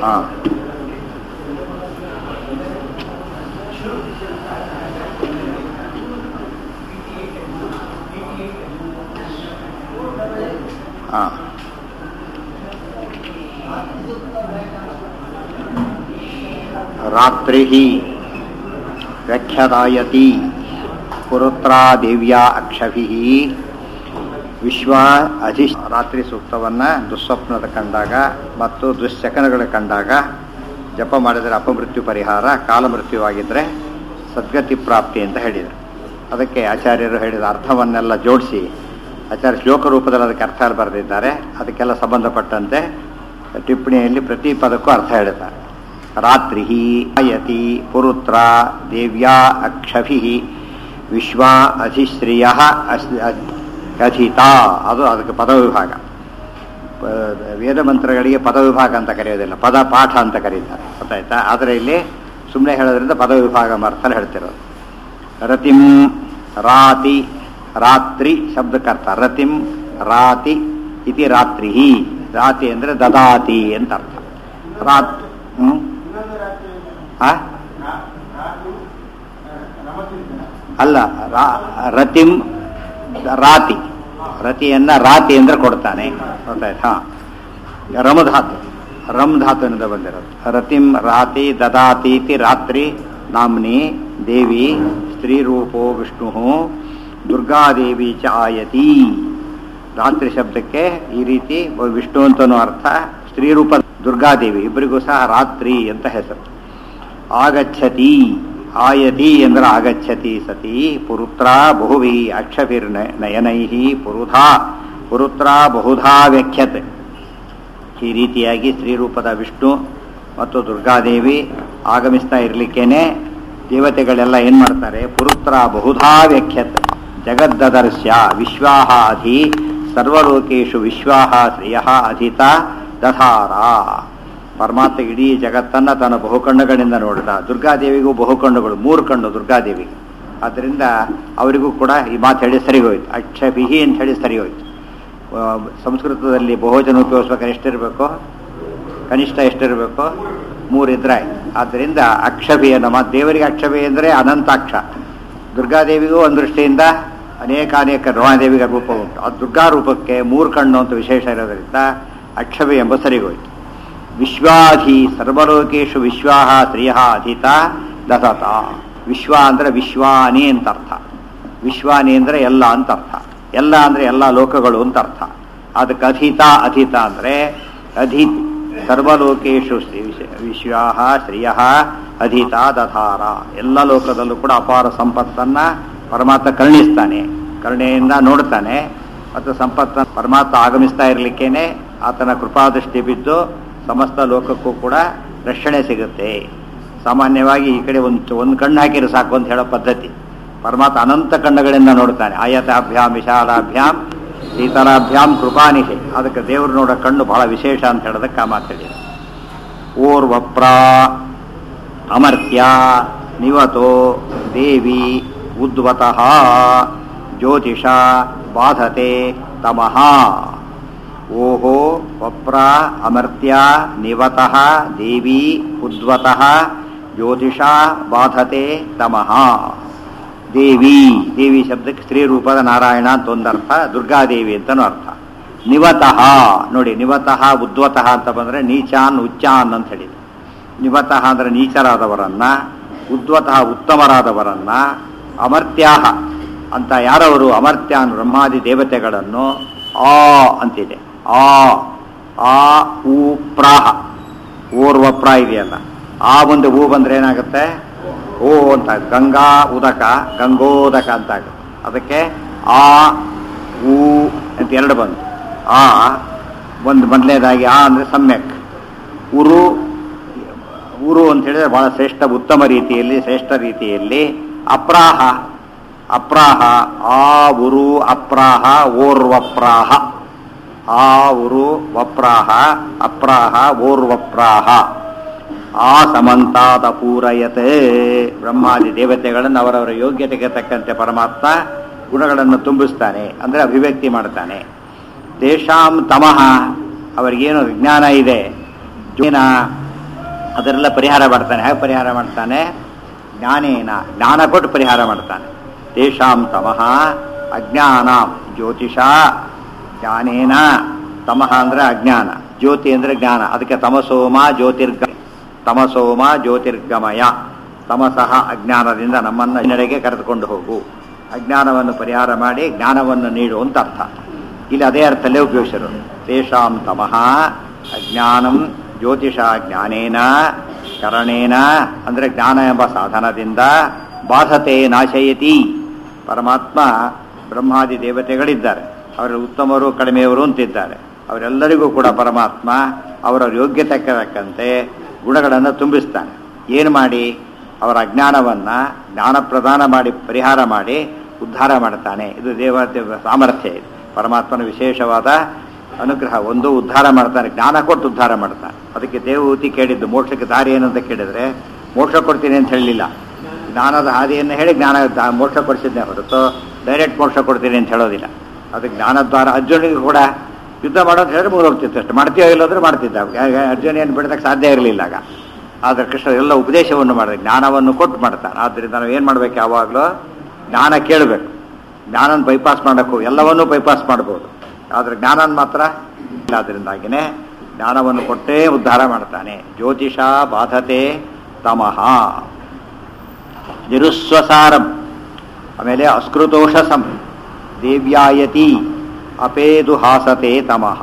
ಹಾಂ ಹಾಂ ರಾತ್ರಿ ವ್ಯಖ್ಯದಾಯತಿ ಪುರುತ್ರಾ ದೇವ್ಯಾ ಅಕ್ಷಭಿ ವಿಶ್ವ ಅಧಿ ರಾತ್ರಿ ಸೂಕ್ತವನ್ನು ದುಸ್ವಪ್ನದ ಕಂಡಾಗ ಮತ್ತು ದುಶ್ಶಕನಗಳ ಕಂಡಾಗ ಜಪ ಮಾಡಿದರೆ ಅಪಮೃತ್ಯು ಪರಿಹಾರ ಕಾಲಮೃತ್ಯುವಾಗಿದ್ದರೆ ಸದ್ಗತಿ ಪ್ರಾಪ್ತಿ ಅಂತ ಹೇಳಿದರು ಅದಕ್ಕೆ ಆಚಾರ್ಯರು ಹೇಳಿದ ಅರ್ಥವನ್ನೆಲ್ಲ ಜೋಡಿಸಿ ಆಚಾರ್ಯ ಶ್ಲೋಕ ರೂಪದಲ್ಲಿ ಅದಕ್ಕೆ ಅರ್ಥ ಬರೆದಿದ್ದಾರೆ ಅದಕ್ಕೆಲ್ಲ ಸಂಬಂಧಪಟ್ಟಂತೆ ಟಿಪ್ಪಣಿಯಲ್ಲಿ ಪ್ರತಿ ಪದಕ್ಕೂ ಅರ್ಥ ಹೇಳಿದ್ದಾರೆ ರಾತ್ರಿ ಅಯತಿ ಪುರುತ್ರ ದೇವ್ಯಾ ಅಕ್ಷಭಿ ವಿಶ್ವ ಅಧಿಶ್ರಿಯ ಕಥಿತ ಅದು ಅದಕ್ಕೆ ಪದವಿಭಾಗ ವೇದ ಮಂತ್ರಗಳಿಗೆ ಪದವಿಭಾಗ ಅಂತ ಕರೆಯೋದಿಲ್ಲ ಪದ ಪಾಠ ಅಂತ ಕರೀತಾರೆ ಗೊತ್ತಾಯ್ತಾ ಆದರೆ ಇಲ್ಲಿ ಸುಮ್ಮನೆ ಹೇಳೋದ್ರಿಂದ ಪದವಿಭಾಗ ಅರ್ಥಲ್ಲಿ ಹೇಳ್ತಿರೋದು ರತಿಂ ರಾತಿ ರಾತ್ರಿ ಶಬ್ದಕ್ಕರ್ಥ ರತಿಂ ರಾತಿ ಇತಿ ರಾತ್ರಿ ರಾತಿ ಅಂದರೆ ದದಾತಿ ಅಂತ ಅರ್ಥ ರಾತ್ ಹ್ಞೂ ಆ? ಅಲ್ಲ ರಾ- ರತಿಂ ರಾತಿ ರತಿಯನ್ನ ರಾತಿ ಅಂದ್ರೆ ಕೊಡ್ತಾನೆ ಗೊತ್ತಾಯ್ತು ಹಾ ರಮಧಾತು ರಮ್ ಧಾತುವಿನಿಂದ ಬಂದಿರೋದು ರತಿಂ ರಾತಿ ದದಾತೀತಿ ರಾತ್ರಿ ನಾಮ್ನಿ ದೇವಿ ಸ್ತ್ರೀರೂಪೋ ವಿಷ್ಣು ದುರ್ಗಾದೇವಿ ಚ ಆಯತಿ ರಾತ್ರಿ ಶಬ್ದಕ್ಕೆ ಈ ರೀತಿ ವಿಷ್ಣು ಅಂತನೂ ಅರ್ಥ ಸ್ತ್ರೀರೂಪ ದುರ್ಗಾದೇವಿ ಇಬ್ಬರಿಗೂ ಸಹ ರಾತ್ರಿ ಅಂತ ಹೆಸರು ಆಗಚ್ಚತಿ ಆಯತಿ ಅಂದ್ರೆ ಆಗಚ್ಚತಿ ಸತಿ ಪುರುತ್ರ ಬಹುವಿ ಅಕ್ಷಭಿರ್ ನಯನೈ ಪುರುಧಾ ಪುರುತ್ರ ಬಹುಧಾ ವ್ಯಖ್ಯತೆ ಈ ರೀತಿಯಾಗಿ ಸ್ತ್ರೀರೂಪದ ವಿಷ್ಣು ಮತ್ತು ದುರ್ಗಾದೇವಿ ಆಗಮಿಸ್ತಾ ಇರಲಿಕ್ಕೇನೆ ದೇವತೆಗಳೆಲ್ಲ ಏನ್ ಮಾಡ್ತಾರೆ ಪುರುತ್ರ ಬಹುಧಾ ವ್ಯಖ್ಯತೆ ಜಗದ್ದದರ್ಶ್ಯ ವಿಶ್ವಾಹ ಅಧಿ ಸರ್ವಲೋಕೇಶು ವಿಶ್ವಾಹ ಶ್ರೇಯ ಅಧಿತ ದಧಾರ ಪರಮಾತ್ಮ ಇಡೀ ಜಗತ್ತನ್ನ ತನ್ನ ಬಹುಕಣ್ಣುಗಳಿಂದ ನೋಡಿದ ದುರ್ಗಾದೇವಿಗೂ ಬಹುಕಣ್ಣುಗಳು ಮೂರು ಕಣ್ಣು ದುರ್ಗಾದೇವಿಗೆ ಆದ್ದರಿಂದ ಅವರಿಗೂ ಕೂಡ ಈ ಮಾತು ಹೇಳಿ ಸರಿ ಹೋಯ್ತು ಅಕ್ಷಭಿಹಿ ಅಂತ ಹೇಳಿ ಸರಿ ಹೋಯ್ತು ಆ, ಸಂಸ್ಕೃತದಲ್ಲಿ ಬಹುಜನ ಉಪಯೋಗಿಸ್ಬೇಕಾದ್ರೆ ಎಷ್ಟಿರಬೇಕು ಕನಿಷ್ಠ ಎಷ್ಟಿರಬೇಕು ಮೂರಿದ್ರೆ ಆದ್ದರಿಂದ ಅಕ್ಷಭಿ ಅನ್ನೋ ಮಾತು ದೇವರಿಗೆ ಅಕ್ಷಭಿ ಅಂದರೆ ಅನಂತಾಕ್ಷ ದುರ್ಗಾದೇವಿಗೂ ಒಂದು ದೃಷ್ಟಿಯಿಂದ ಅನೇಕ ಅನೇಕ ರೋಣದೇವಿಗೆ ರೂಪ ಉಂಟು ಆ ದುರ್ಗಾ ರೂಪಕ್ಕೆ ಮೂರು ಕಣ್ಣು ಅಂತ ವಿಶೇಷ ಇರೋದರಿಂದ ಅಕ್ಷಭಿ ಎಂಬ ಸರಿಗೋಯ್ತು ವಿಶ್ವಾಧಿ ಸರ್ವಲೋಕೇಶು ವಿಶ್ವಾಹ ಶ್ರಿಯ ಅಧಿತ ದಸತ ವಿಶ್ವ ಅಂದ್ರೆ ವಿಶ್ವಾನಿ ಅಂತ ಅರ್ಥ ವಿಶ್ವಾನಿ ಅಂದ್ರೆ ಎಲ್ಲ ಅಂತ ಅರ್ಥ ಎಲ್ಲ ಅಂದ್ರೆ ಎಲ್ಲ ಲೋಕಗಳು ಅಂತ ಅರ್ಥ ಅದಕ್ಕೆ ಅಧಿತ ಅಧಿತ ಅಂದ್ರೆ ಅಧಿ ಸರ್ವಲೋಕೇಶು ವಿಶ್ವಾಹ ಶ್ರಿಯ ಅಧಿತ ದಧಾರ ಎಲ್ಲ ಲೋಕದಲ್ಲೂ ಕೂಡ ಅಪಾರ ಸಂಪತ್ತನ್ನ ಪರಮಾತ್ಮ ಕರುಣಿಸ್ತಾನೆ ಕರುಣೆಯಿಂದ ನೋಡ್ತಾನೆ ಮತ್ತು ಸಂಪತ್ತ ಪರಮಾತ್ಮ ಆಗಮಿಸ್ತಾ ಇರಲಿಕ್ಕೇನೆ ಆತನ ಕೃಪಾದೃಷ್ಟಿ ಬಿದ್ದು ಸಮಸ್ತ ಲೋಕಕ್ಕೂ ಕೂಡ ರಕ್ಷಣೆ ಸಿಗುತ್ತೆ ಸಾಮಾನ್ಯವಾಗಿ ಈ ಕಡೆ ಒಂದು ಒಂದು ಕಣ್ಣು ಹಾಕಿದ್ರೆ ಸಾಕು ಅಂತ ಹೇಳೋ ಪದ್ಧತಿ ಪರಮಾತ್ಮ ಅನಂತ ಕಣ್ಣುಗಳಿಂದ ನೋಡ್ತಾನೆ ಆಯತಾಭ್ಯಾಂ ವಿಶಾಲಾಭ್ಯಾಂ ಶೀತಲಾಭ್ಯಾಂ ಕೃಪಾನಿಹೆ ಅದಕ್ಕೆ ದೇವರು ನೋಡೋ ಕಣ್ಣು ಬಹಳ ವಿಶೇಷ ಅಂತ ಹೇಳೋದಕ್ಕೆ ಆ ಮಾತಾಡಿ ಓರ್ವಪ್ರ ಅಮರ್ತ್ಯ ನಿವತೋ ದೇವಿ ಉದ್ವತಃ ಜ್ಯೋತಿಷ ಬಾಧತೆ ತಮಃ ಓಹೋ ವಪ್ರ ಅಮರ್ತ್ಯ ನಿವತಃ ದೇವಿ ಉದ್ವತಃ ಜ್ಯೋತಿಷ ಬಾಧತೆ ತಮಃ ದೇವಿ ದೇವಿ ಶಬ್ದಕ್ಕೆ ಸ್ತ್ರೀ ರೂಪದ ನಾರಾಯಣ ಅಂತ ಒಂದರ್ಥ ದುರ್ಗಾದೇವಿ ಅಂತನೂ ಅರ್ಥ ನಿವತಃ ನೋಡಿ ನಿವತಃ ಉದ್ವತಃ ಅಂತ ಬಂದರೆ ನೀಚಾನ್ ಉಚ್ಚಾನ್ ಅಂತ ಹೇಳಿದೆ ನಿವತಃ ಅಂದರೆ ನೀಚರಾದವರನ್ನ ಉದ್ವತಃ ಉತ್ತಮರಾದವರನ್ನ ಅಮರ್ತ್ಯಾಹ ಅಂತ ಯಾರವರು ಅಮರ್ತ್ಯಾನ್ ಬ್ರಹ್ಮಾದಿ ದೇವತೆಗಳನ್ನು ಆ ಅಂತಿದೆ ಆ ಆ ಊ ಪ್ರಾಹ ಓರ್ವಪ್ರ ಇದೆಯಲ್ಲ ಆ ಮುಂದೆ ಹೂ ಬಂದ್ರೆ ಏನಾಗುತ್ತೆ ಓ ಅಂತ ಗಂಗಾ ಉದಕ ಗಂಗೋದಕ ಅಂತ ಆಗುತ್ತೆ ಅದಕ್ಕೆ ಆ ಊ ಅಂತ ಎರಡು ಬಂತು ಆ ಒಂದು ಮೊದಲನೇದಾಗಿ ಆ ಅಂದರೆ ಸಮ್ಯಕ್ ಉರು ಊರು ಅಂತ ಹೇಳಿದ್ರೆ ಬಹಳ ಶ್ರೇಷ್ಠ ಉತ್ತಮ ರೀತಿಯಲ್ಲಿ ಶ್ರೇಷ್ಠ ರೀತಿಯಲ್ಲಿ ಅಪ್ರಾಹ ಅಪ್ರಾಹ ಆ ಉರು ಅಪ್ರಾಹ ಓರ್ವಪ್ರಾಹ ಆ ಉರು ವಪ್ರಾಹ ಅಪ್ರಾಹ ಓರ್ವಪ್ರಾಹ ಆ ಸಮಂತಾದ ಪೂರಯತೆ ಬ್ರಹ್ಮಾದಿ ದೇವತೆಗಳನ್ನು ಅವರವರ ಯೋಗ್ಯತೆಗೆ ತಕ್ಕಂತೆ ಪರಮಾತ್ಮ ಗುಣಗಳನ್ನು ತುಂಬಿಸ್ತಾನೆ ಅಂದರೆ ಅಭಿವ್ಯಕ್ತಿ ಮಾಡ್ತಾನೆ ದೇಶಾಂ ತಮಃ ಅವರಿಗೇನು ವಿಜ್ಞಾನ ಇದೆ ಜೋನ ಅದರೆಲ್ಲ ಪರಿಹಾರ ಮಾಡ್ತಾನೆ ಹೇಗೆ ಪರಿಹಾರ ಮಾಡ್ತಾನೆ ಜ್ಞಾನೇನ ಜ್ಞಾನ ಕೊಟ್ಟು ಪರಿಹಾರ ಮಾಡ್ತಾನೆ ತೇಷಾಂ ತಮಃ ಅಜ್ಞಾನ ಜ್ಯೋತಿಷ ಜ್ಞಾನೇನ ತಮಃ ಅಂದ್ರೆ ಅಜ್ಞಾನ ಜ್ಯೋತಿ ಅಂದ್ರೆ ಜ್ಞಾನ ಅದಕ್ಕೆ ತಮಸೋಮ ಜ್ಯೋತಿರ್ಗ ತಮಸೋಮ ಜ್ಯೋತಿರ್ಗಮಯ ತಮಸಃ ಅಜ್ಞಾನದಿಂದ ನಮ್ಮನ್ನ ಹಿನ್ನಡೆಗೆ ಕರೆದುಕೊಂಡು ಹೋಗು ಅಜ್ಞಾನವನ್ನು ಪರಿಹಾರ ಮಾಡಿ ಜ್ಞಾನವನ್ನು ನೀಡು ಅಂತ ಅರ್ಥ ಇಲ್ಲಿ ಅದೇ ಅರ್ಥಲ್ಲೇ ಉಪಯೋಗಿಸರು ತೇಷಾಂ ತಮಃ ಅಜ್ಞಾನಂ ಜ್ಯೋತಿಷ ಜ್ಞಾನೇನ ಕರಣೇನ ಅಂದ್ರೆ ಜ್ಞಾನ ಎಂಬ ಸಾಧನದಿಂದ ಬಾಧತೆ ನಾಶಯತಿ ಪರಮಾತ್ಮ ಬ್ರಹ್ಮಾದಿ ದೇವತೆಗಳಿದ್ದಾರೆ ಅವರ ಉತ್ತಮರು ಕಡಿಮೆಯವರು ಅಂತಿದ್ದಾರೆ ಅವರೆಲ್ಲರಿಗೂ ಕೂಡ ಪರಮಾತ್ಮ ಅವರ ಯೋಗ್ಯತೆಗೆ ತಕ್ಕಂತೆ ಗುಣಗಳನ್ನು ತುಂಬಿಸ್ತಾನೆ ಏನು ಮಾಡಿ ಅವರ ಅಜ್ಞಾನವನ್ನ ಜ್ಞಾನ ಪ್ರದಾನ ಮಾಡಿ ಪರಿಹಾರ ಮಾಡಿ ಉದ್ಧಾರ ಮಾಡ್ತಾನೆ ಇದು ದೇವ ದೇವ ಸಾಮರ್ಥ್ಯ ಇದು ಪರಮಾತ್ಮನ ವಿಶೇಷವಾದ ಅನುಗ್ರಹ ಒಂದು ಉದ್ಧಾರ ಮಾಡ್ತಾನೆ ಜ್ಞಾನ ಕೊಟ್ಟು ಉದ್ಧಾರ ಮಾಡ್ತಾನೆ ಅದಕ್ಕೆ ದೇವಹೂತಿ ಕೇಳಿದ್ದು ಮೋಕ್ಷಕ್ಕೆ ದಾರಿ ಏನು ಅಂತ ಕೇಳಿದ್ರೆ ಮೋಕ್ಷ ಕೊಡ್ತೀನಿ ಅಂತ ಹೇಳಲಿಲ್ಲ ಜ್ಞಾನದ ಹಾದಿಯನ್ನು ಹೇಳಿ ಜ್ಞಾನ ದ- ಮೋಕ್ಷ ಕೊಡಿಸಿದ್ದೆ ಹೊರತು ಡೈರೆಕ್ಟ್ ಮೋಕ್ಷ ಕೊಡ್ತೀನಿ ಅಂತ ಹೇಳೋದಿಲ್ಲ ಅದು ಜ್ಞಾನದ್ವಾರ ಅರ್ಜುನಿಗೆ ಕೂಡ ಯುದ್ಧ ಮಾಡೋದು ಹೇಳಿದ್ರೆ ಮುಗಿದೋಗ್ತಿತ್ತು ಅಷ್ಟು ಮಾಡ್ತೀಯೋ ಇಲ್ಲದ್ರೆ ಮಾಡ್ತಿದ್ದ ಯಾ- ಅರ್ಜುನ ಏನು ಬಿಡೋದಕ್ಕೆ ಸಾಧ್ಯ ಇರಲಿಲ್ಲ ಆಗ ಆದರೆ ಕೃಷ್ಣ ಎಲ್ಲ ಉಪದೇಶವನ್ನು ಮಾಡಿದೆ ಜ್ಞಾನವನ್ನು ಕೊಟ್ಟು ಮಾಡ್ತಾನೆ ಆದ್ದರಿಂದ ನಾವು ಏನು ಮಾಡ್ಬೇಕು ಯಾವಾಗಲೂ ಜ್ಞಾನ ಕೇಳಬೇಕು ಜ್ಞಾನನ ಬೈಪಾಸ್ ಮಾಡೋಕ್ಕೂ ಎಲ್ಲವನ್ನೂ ಬೈಪಾಸ್ ಮಾಡ್ಬೋದು ಆದರೆ ಜ್ಞಾನನ ಮಾತ್ರ ಇಲ್ಲ ಅದರಿಂದಾಗಿನೇ ಜ್ಞಾನವನ್ನು ಕೊಟ್ಟೇ ಉದ್ಧಾರ ಮಾಡ್ತಾನೆ ಜ್ಯೋತಿಷ ಬಾಧತೆ ತಮಃ ನಿರುಸ್ವಸಾರಂ ಆಮೇಲೆ ಅಸ್ಕೃತೋಷಸಂ ದೇವ್ಯಾಯತಿ ಅಪೇದು ಹಾಸತೆ ತಮಃ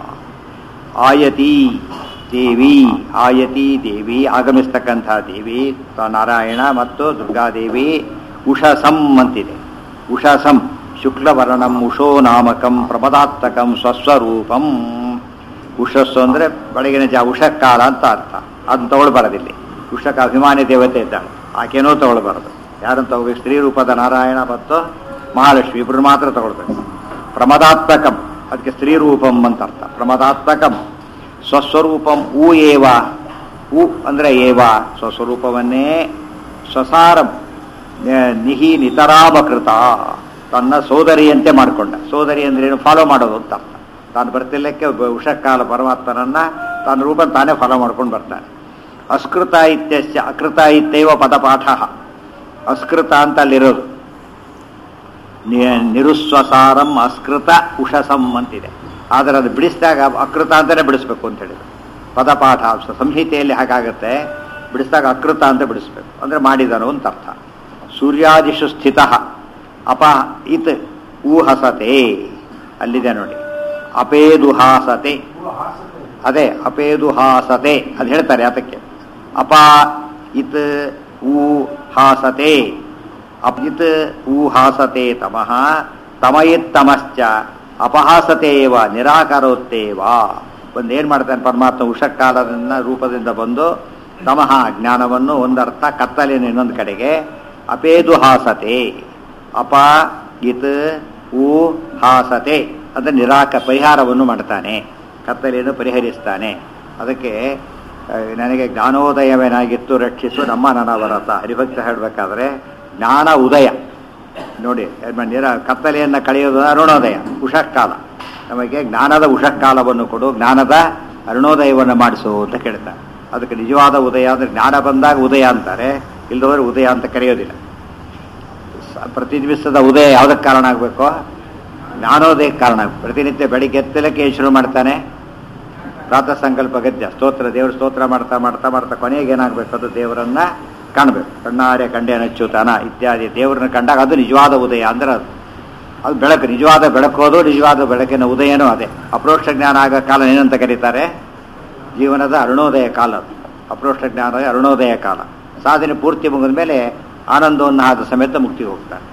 ಆಯತಿ ದೇವಿ ಆಯತಿ ದೇವಿ ಆಗಮಿಸ್ತಕ್ಕಂಥ ದೇವಿ ತ- ನಾರಾಯಣ ಮತ್ತು ದುರ್ಗಾದೇವಿ ಉಷಸಂ ಅಂತಿದೆ ಉಷಸಂ ಶುಕ್ಲವರ್ಣಂ ಉಷೋ ನಾಮಕಂ ಪ್ರಮದಾತ್ಮಕಂ ಸ್ವಸ್ವರೂಪಂ ಉಷಸ್ಸು ಅಂದರೆ ಬೆಳಗಿನ ಜಾ ಉಷಕಾಲ ಅಂತ ಅರ್ಥ ಅದನ್ನ ತಗೊಳ್ಬಾರದಿಲ್ಲಿ ಉಷಕ ಅಭಿಮಾನಿ ದೇವತೆ ಇದ್ದಾಳೆ ಆಕೆನೂ ತಗೊಳ್ಬಾರದು ಯಾರನ್ನು ತಗೋಬೇಕು ಸ್ತ್ರೀ ರೂಪದ ನಾರಾಯಣ ಮತ್ತು ಮಹಾಲಕ್ಷ್ಮಿ ಇಬ್ಬರು ಮಾತ್ರ ತಗೊಳ್ಬೇಕು ಪ್ರಮದಾತ್ಮಕಂ ಅದಕ್ಕೆ ಸ್ತ್ರೀ ರೂಪಂ ಅಂತ ಅರ್ಥ ಪ್ರಮದಾತ್ಮಕಂ ಸ್ವಸ್ವರೂಪಂ ಊ ಏವ ಉ ಅಂದ್ರೆ ಏವ ಸ್ವಸ್ವರೂಪವನ್ನೇ ಸ್ವಸಾರಂ ನ- ನಿಹಿ ನಿತರಾಮಕೃತ ತನ್ನ ಸೋದರಿಯಂತೆ ಮಾಡಿಕೊಂಡ ಸೋದರಿ ಅಂದ್ರೆ ಏನು ಫಾಲೋ ಮಾಡೋದು ಅಂತ ಅರ್ಥ ತಾನು ಬರ್ತಿಲ್ಲಕ್ಕೆ ಒಬ್ಬ ಉಷಕಾಲ ಪರಮಾತ್ಮನನ್ನ ತಾನು ರೂಪ ತಾನೇ ಫಾಲೋ ಮಾಡ್ಕೊಂಡು ಬರ್ತಾನೆ ಅಸ್ಕೃತ ಇತ್ಯಸ್ಯ ಅಕೃತ ಇತ್ಯವ ಪದಪಾಠ ಅಸ್ಕೃತ ಅಂತ ಅಲ್ಲಿರೋದು ನಿ- ನಿರುಸ್ವಸಾರಂ ಅಸ್ಕೃತ ಉಷಸಂ ಅಂತಿದೆ ಆದರೆ ಅದು ಬಿಡಿಸಿದಾಗ ಅಕೃತ ಅಂತಾನೆ ಬಿಡಿಸ್ಬೇಕು ಅಂತ ಹೇಳಿದ್ರು ಪದಪಾಠ ಸ- ಸಂಹಿತೆಯಲ್ಲಿ ಹಾಗಾಗತ್ತೆ ಬಿಡಿಸಿದಾಗ ಅಕೃತ ಅಂತ ಬಿಡಿಸ್ಬೇಕು ಅಂದ್ರೆ ಮಾಡಿದನು ಅಂತ ಅರ್ಥ ಸೂರ್ಯಾದಿಶು ಸ್ಥಿತ ಅಪ ಇತ್ ಊಹಸತೆ ಅಲ್ಲಿದೆ ನೋಡಿ ಅಪೇದುಹಾಸತೆ ಅದೇ ಅಪೇದುಹಾಸತೆ ಅದು ಹೇಳ್ತಾರೆ ಅದಕ್ಕೆ ಅಪ ಇತ್ ಊ ಹಾಸತೆ ಅಪಿತ್ ಊಹಾಸತೆ ತಮಃ ತಮಯಿತ್ತಮಶ್ಚ ಅಪಹಾಸತೆ ಏವ ನಿರಾಕರೋತ್ತೇವ ಒಂದು ಏನು ಮಾಡ್ತಾನೆ ಪರಮಾತ್ಮ ಉಷಕಾಲದಿಂದ ರೂಪದಿಂದ ಬಂದು ತಮಃ ಜ್ಞಾನವನ್ನು ಒಂದರ್ಥ ಕತ್ತಲಿನ ಇನ್ನೊಂದು ಕಡೆಗೆ ಅಪೇದು ಹಾಸತೆ ಅಪ ಇತ್ ಊ ಹಾಸತೆ ಅಂದರೆ ನಿರಾಕ ಪರಿಹಾರವನ್ನು ಮಾಡ್ತಾನೆ ಕತ್ತಲೆಯನ್ನು ಪರಿಹರಿಸ್ತಾನೆ ಅದಕ್ಕೆ ಆ, ನನಗೆ ಜ್ಞಾನೋದಯವೇನಾಗಿತ್ತು ರಕ್ಷಿಸು ನಮ್ಮ ನನವರತ ಹರಿಭಕ್ತ ಹೇಳಬೇಕಾದ್ರೆ ಜ್ಞಾನ ಉದಯ ನೋಡಿ ಎಮ್ಮ ನಿರ ಕತ್ತಲೆಯನ್ನು ಕಳೆಯೋದು ಅರುಣೋದಯ ಉಷಕ್ಕಾಲ ನಮಗೆ ಜ್ಞಾನದ ಉಷಕ್ಕಾಲವನ್ನು ಕೊಡು ಜ್ಞಾನದ ಅರುಣೋದಯವನ್ನು ಮಾಡಿಸು ಅಂತ ಕೇಳ್ತಾರೆ ಅದಕ್ಕೆ ನಿಜವಾದ ಉದಯ ಅಂದರೆ ಜ್ಞಾನ ಬಂದಾಗ ಉದಯ ಅಂತಾರೆ ಇಲ್ಲದವರು ಉದಯ ಅಂತ ಕರೆಯೋದಿಲ್ಲ ಸ- ಪ್ರತಿ ದಿವಸದ ಉದಯ ಯಾವುದಕ್ಕೆ ಕಾರಣ ಆಗಬೇಕು ಜ್ಞಾನೋದಯಕ್ಕೆ ಕಾರಣ ಆಗ್ಬೇಕು. ಪ್ರತಿನಿತ್ಯ ಬೆಳಿಗ್ಗೆ ಎತ್ತಲಕ್ಕೆ ಏನ್ ಶುರು ಮಾಡ್ತಾನೆ ಪ್ರಾತಃ ಸಂಕಲ್ಪ ಗದ್ಯ ಸ್ತೋತ್ರ ದೇವ್ರ ಸ್ತೋತ್ರ ಮಾಡ್ತಾ ಮಾಡ್ತಾ ಮಾಡ್ತಾ ಕೊನೆಗೆ ಏನಾಗಬೇಕು ಅದು ದೇವರನ್ನ ಕಾಣಬೇಕು ಕಣ್ಣಾರೆ ಕಂಡೆ ನಚ್ಚುತಾನ ಇತ್ಯಾದಿ ದೇವರನ್ನ ಕಂಡಾಗ ಅದು ನಿಜವಾದ ಉದಯ ಅಂದ್ರೆ ಅದು ಅದು ಬೆಳಕು ನಿಜವಾದ ಬೆಳಕೋದು ನಿಜವಾದ ಬೆಳಕಿನ ಉದಯನೂ ಅದೇ ಅಪ್ರೋಕ್ಷ ಜ್ಞಾನ ಆಗ ಕಾಲ ಏನಂತ ಕರೀತಾರೆ ಜೀವನದ ಅರುಣೋದಯ ಕಾಲ ಅದು ಅಪ್ರೋಕ್ಷ ಜ್ಞಾನದ ಅರುಣೋದಯ ಕಾಲ ಸಾಧನೆ ಪೂರ್ತಿ ಮುಗಿದ ಮೇಲೆ ಆನಂದೋನ್ನಾದ ಸಮೇತ ಮುಕ್ತಿ ಹೋಗ್ತಾರೆ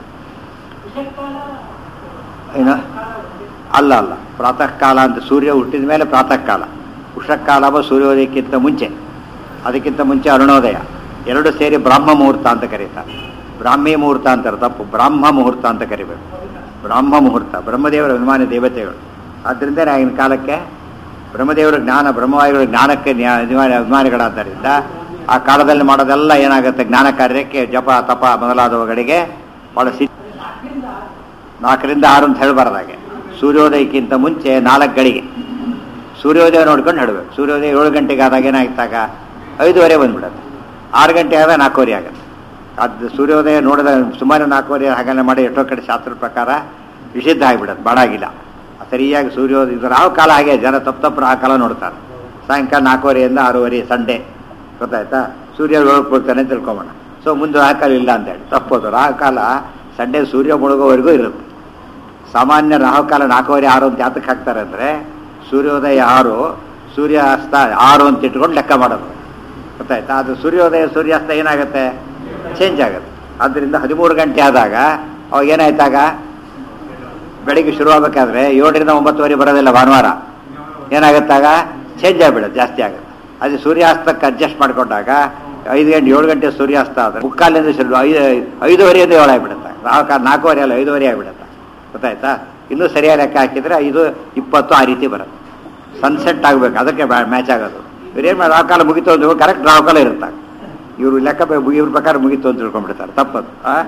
ಏನು ಅಲ್ಲ ಅಲ್ಲ ಪ್ರಾತಃ ಕಾಲ ಅಂತ ಸೂರ್ಯ ಹುಟ್ಟಿದ ಮೇಲೆ ಪ್ರಾತಃ ಕಾಲ ಉಷಕಾಲ ಸೂರ್ಯೋದಯಕ್ಕಿಂತ ಮುಂಚೆ ಅದಕ್ಕಿಂತ ಮುಂಚೆ ಅರುಣೋದಯ ಎರಡು ಸೇರಿ ಬ್ರಾಹ್ಮ ಮುಹೂರ್ತ ಅಂತ ಕರೀತಾರೆ ಬ್ರಾಹ್ಮಿ ಮುಹೂರ್ತ ಅಂತಾರೆ ತಪ್ಪು ಬ್ರಾಹ್ಮ ಮುಹೂರ್ತ ಅಂತ ಕರಿಬೇಕು ಬ್ರಾಹ್ಮ ಮುಹೂರ್ತ ಬ್ರಹ್ಮದೇವರ ಅಭಿಮಾನಿ ದೇವತೆಗಳು ಆದ್ದರಿಂದ ಆಗಿನ ಕಾಲಕ್ಕೆ ಬ್ರಹ್ಮದೇವರ ಜ್ಞಾನ ಬ್ರಹ್ಮವಾಯುಗಳ ಜ್ಞಾನಕ್ಕೆ ನ್ಯಾ- ಅಭಿಮಾನಿ ಅಭಿಮಾನಿಗಳಾದ್ದರಿಂದ ಆ ಕಾಲದಲ್ಲಿ ಮಾಡೋದೆಲ್ಲ ಏನಾಗುತ್ತೆ ಜ್ಞಾನ ಕಾರ್ಯಕ್ಕೆ ಜಪ ತಪ ಮೊದಲಾದವುಗಳಿಗೆ ಬಹಳ ಸಿ ನಾಲ್ಕರಿಂದ ಆರು ಅಂತ ಹೇಳಬಾರ್ದು ಹಾಗೆ ಸೂರ್ಯೋದಯಕ್ಕಿಂತ ಮುಂಚೆ ನಾಲ್ಕು ಗಳಿಗೆ ಸೂರ್ಯೋದಯ ನೋಡ್ಕೊಂಡು ಹೇಳಬೇಕು ಸೂರ್ಯೋದಯ ಏಳು ಗಂಟೆಗೆ ಆದಾಗ ಏನಾಗ್ತಾಗ ಐದುವರೆ ಬಂದ್ಬಿಡುತ್ತೆ ಆರು ಗಂಟೆ ಆದ ನಾಲ್ಕೂವರೆ ಆಗುತ್ತೆ ಅದು ಸೂರ್ಯೋದಯ ನೋಡಿದ ಸುಮಾರು ನಾಲ್ಕೂವರೆ ಹಾಗೆಲ್ಲ ಮಾಡಿ ಎಷ್ಟೋ ಕಡೆ ಶಾಸ್ತ್ರದ ಪ್ರಕಾರ ನಿಷಿದ್ಧ ಆಗಿಬಿಡುತ್ತೆ ಬಾಡಾಗಿಲ್ಲ ಸರಿಯಾಗಿ ಸೂರ್ಯೋದಯ ಇದು ರಾಹು ಕಾಲ ಹಾಗೆ ಜನ ತಪ್ಪು ತಪ್ಪು ರಾಹು ಕಾಲ ನೋಡ್ತಾರೆ ಸಾಯಂಕಾಲ ನಾಲ್ಕೂವರೆಯಿಂದ ಆರೂವರೆ ಸಂಡೇ ಗೊತ್ತಾಯ್ತಾ ಸೂರ್ಯ ಹೋಗ್ಬಿಡ್ತಾನೆ ಅಂತ ತಿಳ್ಕೊಂಬೋಣ ಸೊ ಮುಂದೆ ರಾಹು ಕಾಲ ಇಲ್ಲ ಅಂತೇಳಿ ತಪ್ಪೋದು ರಾಹು ಕಾಲ ಸಂಡೇ ಸೂರ್ಯ ಮುಳುಗೋವರೆಗೂ ಇರುತ್ತೆ ಸಾಮಾನ್ಯ ರಾಹುಕಾಲ ನಾಲ್ಕೂವರೆ ಆರು ಅಂತ ಯಾತಕ್ಕೆ ಹಾಕ್ತಾರೆ ಅಂದರೆ ಸೂರ್ಯೋದಯ ಆರು ಸೂರ್ಯಾಸ್ತ ಆರು ಅಂತ ಇಟ್ಕೊಂಡು ಲೆಕ್ಕ ಮಾಡೋದು ಗೊತ್ತಾಯ್ತಾ ಅದು ಸೂರ್ಯೋದಯ ಸೂರ್ಯಾಸ್ತ ಏನಾಗುತ್ತೆ ಚೇಂಜ್ ಆಗುತ್ತೆ ಆದ್ದರಿಂದ ಹದಿಮೂರು ಗಂಟೆ ಆದಾಗ ಅವಾಗ ಏನಾಯ್ತಾಗ ಬೆಳಿಗ್ಗೆ ಶುರು ಆಗ್ಬೇಕಾದ್ರೆ ಏಳರಿಂದ ಒಂಬತ್ತುವರೆ ಬರೋದಿಲ್ಲ ಭಾನುವಾರ ಏನಾಗುತ್ತಾಗ ಚೇಂಜ್ ಆಗಿಬಿಡುತ್ತೆ ಜಾಸ್ತಿ ಆಗುತ್ತೆ ಅದು ಸೂರ್ಯಾಸ್ತಕ್ಕೆ ಅಡ್ಜಸ್ಟ್ ಮಾಡಿಕೊಂಡಾಗ ಐದು ಗಂಟೆ ಏಳು ಗಂಟೆ ಸೂರ್ಯಾಸ್ತ ಆದರೆ ಮುಕ್ಕಾಲಿಂದ ಶುರು ಐದು ಐದೂವರೆಯಿಂದ ಏಳು ಆಗಿಬಿಡುತ್ತೆ ನಾಲ್ಕು ನಾಲ್ಕೂವರೆ ಅಲ್ಲ ಐದೂವರೆ ಆಗಿಬಿಡುತ್ತೆ ಗೊತ್ತಾಯ್ತಾ ಇನ್ನೂ ಸರಿಯಾಗಿ ಲೆಕ್ಕ ಹಾಕಿದ್ರೆ ಐದು ಇಪ್ಪತ್ತು ಆ ರೀತಿ ಬರುತ್ತೆ ಸನ್ಸೆಟ್ ಆಗಬೇಕು ಅದಕ್ಕೆ ಮ್ಯಾಚ್ ಆಗೋದು ಇವ್ರೇನು ಮಾಡಿ ರಾಹುಕಾಲ ಮುಗಿತು ಅಂದ್ರೆ ಕರೆಕ್ಟ್ ರಾಹುಕಾಲ ಇರುತ್ತೆ ಇವರು ಲೆಕ್ಕ ಬೆ- ಇವ್ರ ಪ್ರಕಾರ ಮುಗಿತು ಅಂತ ತಿಳ್ಕೊಂಡ್ಬಿಡ್ತಾರೆ ತಪ್ಪದು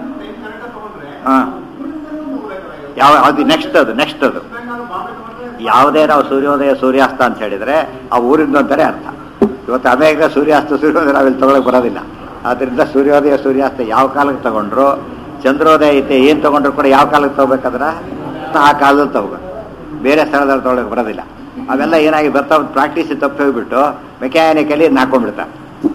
ಹಾಂ ಯಾವ ಅದು ನೆಕ್ಸ್ಟ್ ಅದು ನೆಕ್ಸ್ಟ್ ಅದು ಯಾವುದೇ ನಾವು ಸೂರ್ಯೋದಯ ಸೂರ್ಯಾಸ್ತ ಅಂತ ಹೇಳಿದ್ರೆ ಆ ಊರಿಂದ ಅಂತಾನೆ ಅರ್ಥ ಇವತ್ತು ಅಮೇರಿಕ ಸೂರ್ಯಾಸ್ತ ಸೂರ್ಯೋದಯ ನಾವಿಲ್ಲಿ ತಗೊಳಕ್ ಬರೋದಿಲ್ಲ ಆದ್ರಿಂದ ಸೂರ್ಯೋದಯ ಸೂರ್ಯಾಸ್ತ ಯಾವ ಕಾಲಕ್ಕೆ ತಗೊಂಡ್ರು ಚಂದ್ರೋದಯ ಐತೆ ಏನು ತಗೊಂಡ್ರು ಕೂಡ ಯಾವ ಕಾಲಕ್ಕೆ ತಗೋಬೇಕಾದ್ರೆ ಆ ಕಾಲದಲ್ಲಿ ತಗೋಬೇಕು ಬೇರೆ ಸ್ಥಳದಲ್ಲಿ ತಗೊಳಕ್ ಬರೋದಿಲ್ಲ ಅವೆಲ್ಲ ಏನಾಗಿ ಬರ್ತಾ ಪ್ರಾಕ್ಟೀಸ್ ತಪ್ಪಿ ಹೋಗ್ಬಿಟ್ಟು ಮೆಕ್ಯಾನಿಕಲಿ ಹಾಕೊಂಡ್ಬಿಡ್ತಾರೆ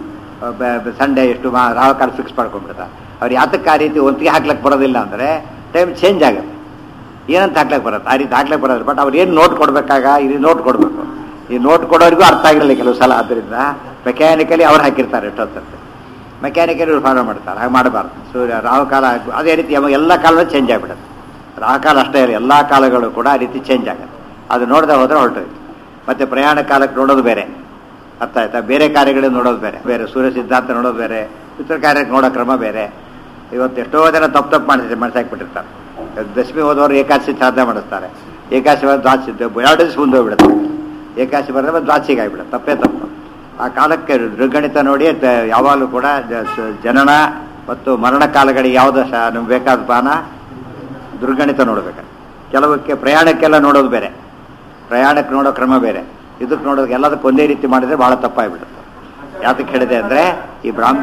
ಸಂಡೇ ಎಷ್ಟು ಮಾ ರಾವ ಕಾಲ ಫಿಕ್ಸ್ ಮಾಡ್ಕೊಂಡ್ಬಿಡ್ತಾರೆ ಅವ್ರು ಯಾತಕ್ಕೆ ಆ ರೀತಿ ಒಂದಿಗೆ ಹಾಕ್ಲಕ್ಕೆ ಬರೋದಿಲ್ಲ ಅಂದರೆ ಟೈಮ್ ಚೇಂಜ್ ಆಗುತ್ತೆ ಏನಂತ ಹಾಕ್ಲಕ್ಕೆ ಬರುತ್ತೆ ಆ ರೀತಿ ಹಾಕ್ಲಕ್ಕೆ ಬರೋದು ಬಟ್ ಅವ್ರು ಏನು ನೋಟ್ ಕೊಡಬೇಕಾಗ ಇಲ್ಲಿ ನೋಟ್ ಕೊಡಬೇಕು ಈ ನೋಟ್ ಕೊಡೋರಿಗೂ ಅರ್ಥ ಆಗಿರಲಿಲ್ಲ ಕೆಲವು ಸಲ ಆದ್ದರಿಂದ ಮೆಕ್ಯಾನಿಕಲಿ ಅವ್ರು ಹಾಕಿರ್ತಾರೆ ಎಷ್ಟೊತ್ತಂತೆ ಮೆಕ್ಯಾನಿಕಲಿ ಇವ್ರು ಫಾಲೋ ಮಾಡ್ತಾರೆ ಹಾಗೆ ಮಾಡಬಾರ್ದು ಸೂರ್ಯ ರಾಹುಕಾಲ ಆಗ್- ಅದೇ ರೀತಿ ಯಾವಾಗ ಎಲ್ಲ ಕಾಲವೂ ಚೇಂಜ್ ಆಗಿಬಿಡುತ್ತೆ ರಾಹುಕಾಲ ಅಷ್ಟೇ ಇಲ್ಲ ಎಲ್ಲ ಕಾಲಗಳು ಕೂಡ ಆ ರೀತಿ ಚೇಂಜ್ ಆಗುತ್ತೆ ಅದು ನೋಡದೆ ಹೋದ್ರೆ ಹೊರಟೋಯ್ತು ಮತ್ತೆ ಪ್ರಯಾಣ ಕಾಲಕ್ಕೆ ನೋಡೋದು ಬೇರೆ ಅರ್ಥ ಆಯ್ತಾ ಬೇರೆ ಕಾರ್ಯಗಳಿಗೆ ನೋಡೋದು ಬೇರೆ ಬೇರೆ ಸೂರ್ಯ ಸಿದ್ಧಾಂತ ನೋಡೋದು ಬೇರೆ ಇತರ ಕಾರ್ಯಕ್ಕೆ ನೋಡೋ ಕ್ರಮ ಬೇರೆ ಇವತ್ತು ಎಷ್ಟೋ ಜನ ತಪ್ಪು ತಪ್ಪು ಮಾಡಿಸಿ ಮಾಡಿಸಾಕ್ಬಿಟ್ಟಿರ್ತಾರೆ ದಶಮಿ ಹೋದವರು ಏಕಾದಶಿ ಸಾಧನೆ ಮಾಡಿಸ್ತಾರೆ ಏಕಾದಶಿ ಬಂದು ದ್ವಾದಶಿ ಎರಡು ದಿವಸ ಮುಂದೆ ಹೋಗ್ಬಿಡುತ್ತೆ ಏಕಾದಶಿ ಬರೆದ್ರೆ ಬಂದು ದ್ವಾದಶಿಗೆ ಆಗಿಬಿಡುತ್ತೆ ತಪ್ಪೇ ತಪ್ಪು ಆ ಕಾಲಕ್ಕೆ ಋಗಣಿತ ನೋಡಿ ತ- ಯಾವಾಗಲೂ ಕೂಡ ಜ- ಸ- ಜನನ ಮತ್ತು ಮರಣ ಕಾಲಗಳಿಗೆ ಯಾವುದು ಸ ನಮ್ಗೆ ಬೇಕಾದ ಪಾನ ದುರ್ಗಣಿತ ನೋಡ್ಬೇಕು ಕೆಲವಕ್ಕೆ ಪ್ರಯಾಣಕ್ಕೆಲ್ಲ ನೋಡೋದು ಬೇರೆ ಪ್ರಯಾಣಕ್ಕೆ ನೋಡೋ ಕ್ರಮ ಬೇರೆ ಇದಕ್ಕೆ ನೋಡೋದು ಎಲ್ಲದಕ್ಕೆ ಒಂದೇ ರೀತಿ ಮಾಡಿದ್ರೆ ಬಹಳ ತಪ್ಪಾಗ್ಬಿಡುತ್ತೆ ಯಾತಕ್ಕೆ ಹೇಳಿದೆ ಅಂದರೆ ಈ ಬ್ರಾಹ್ಮ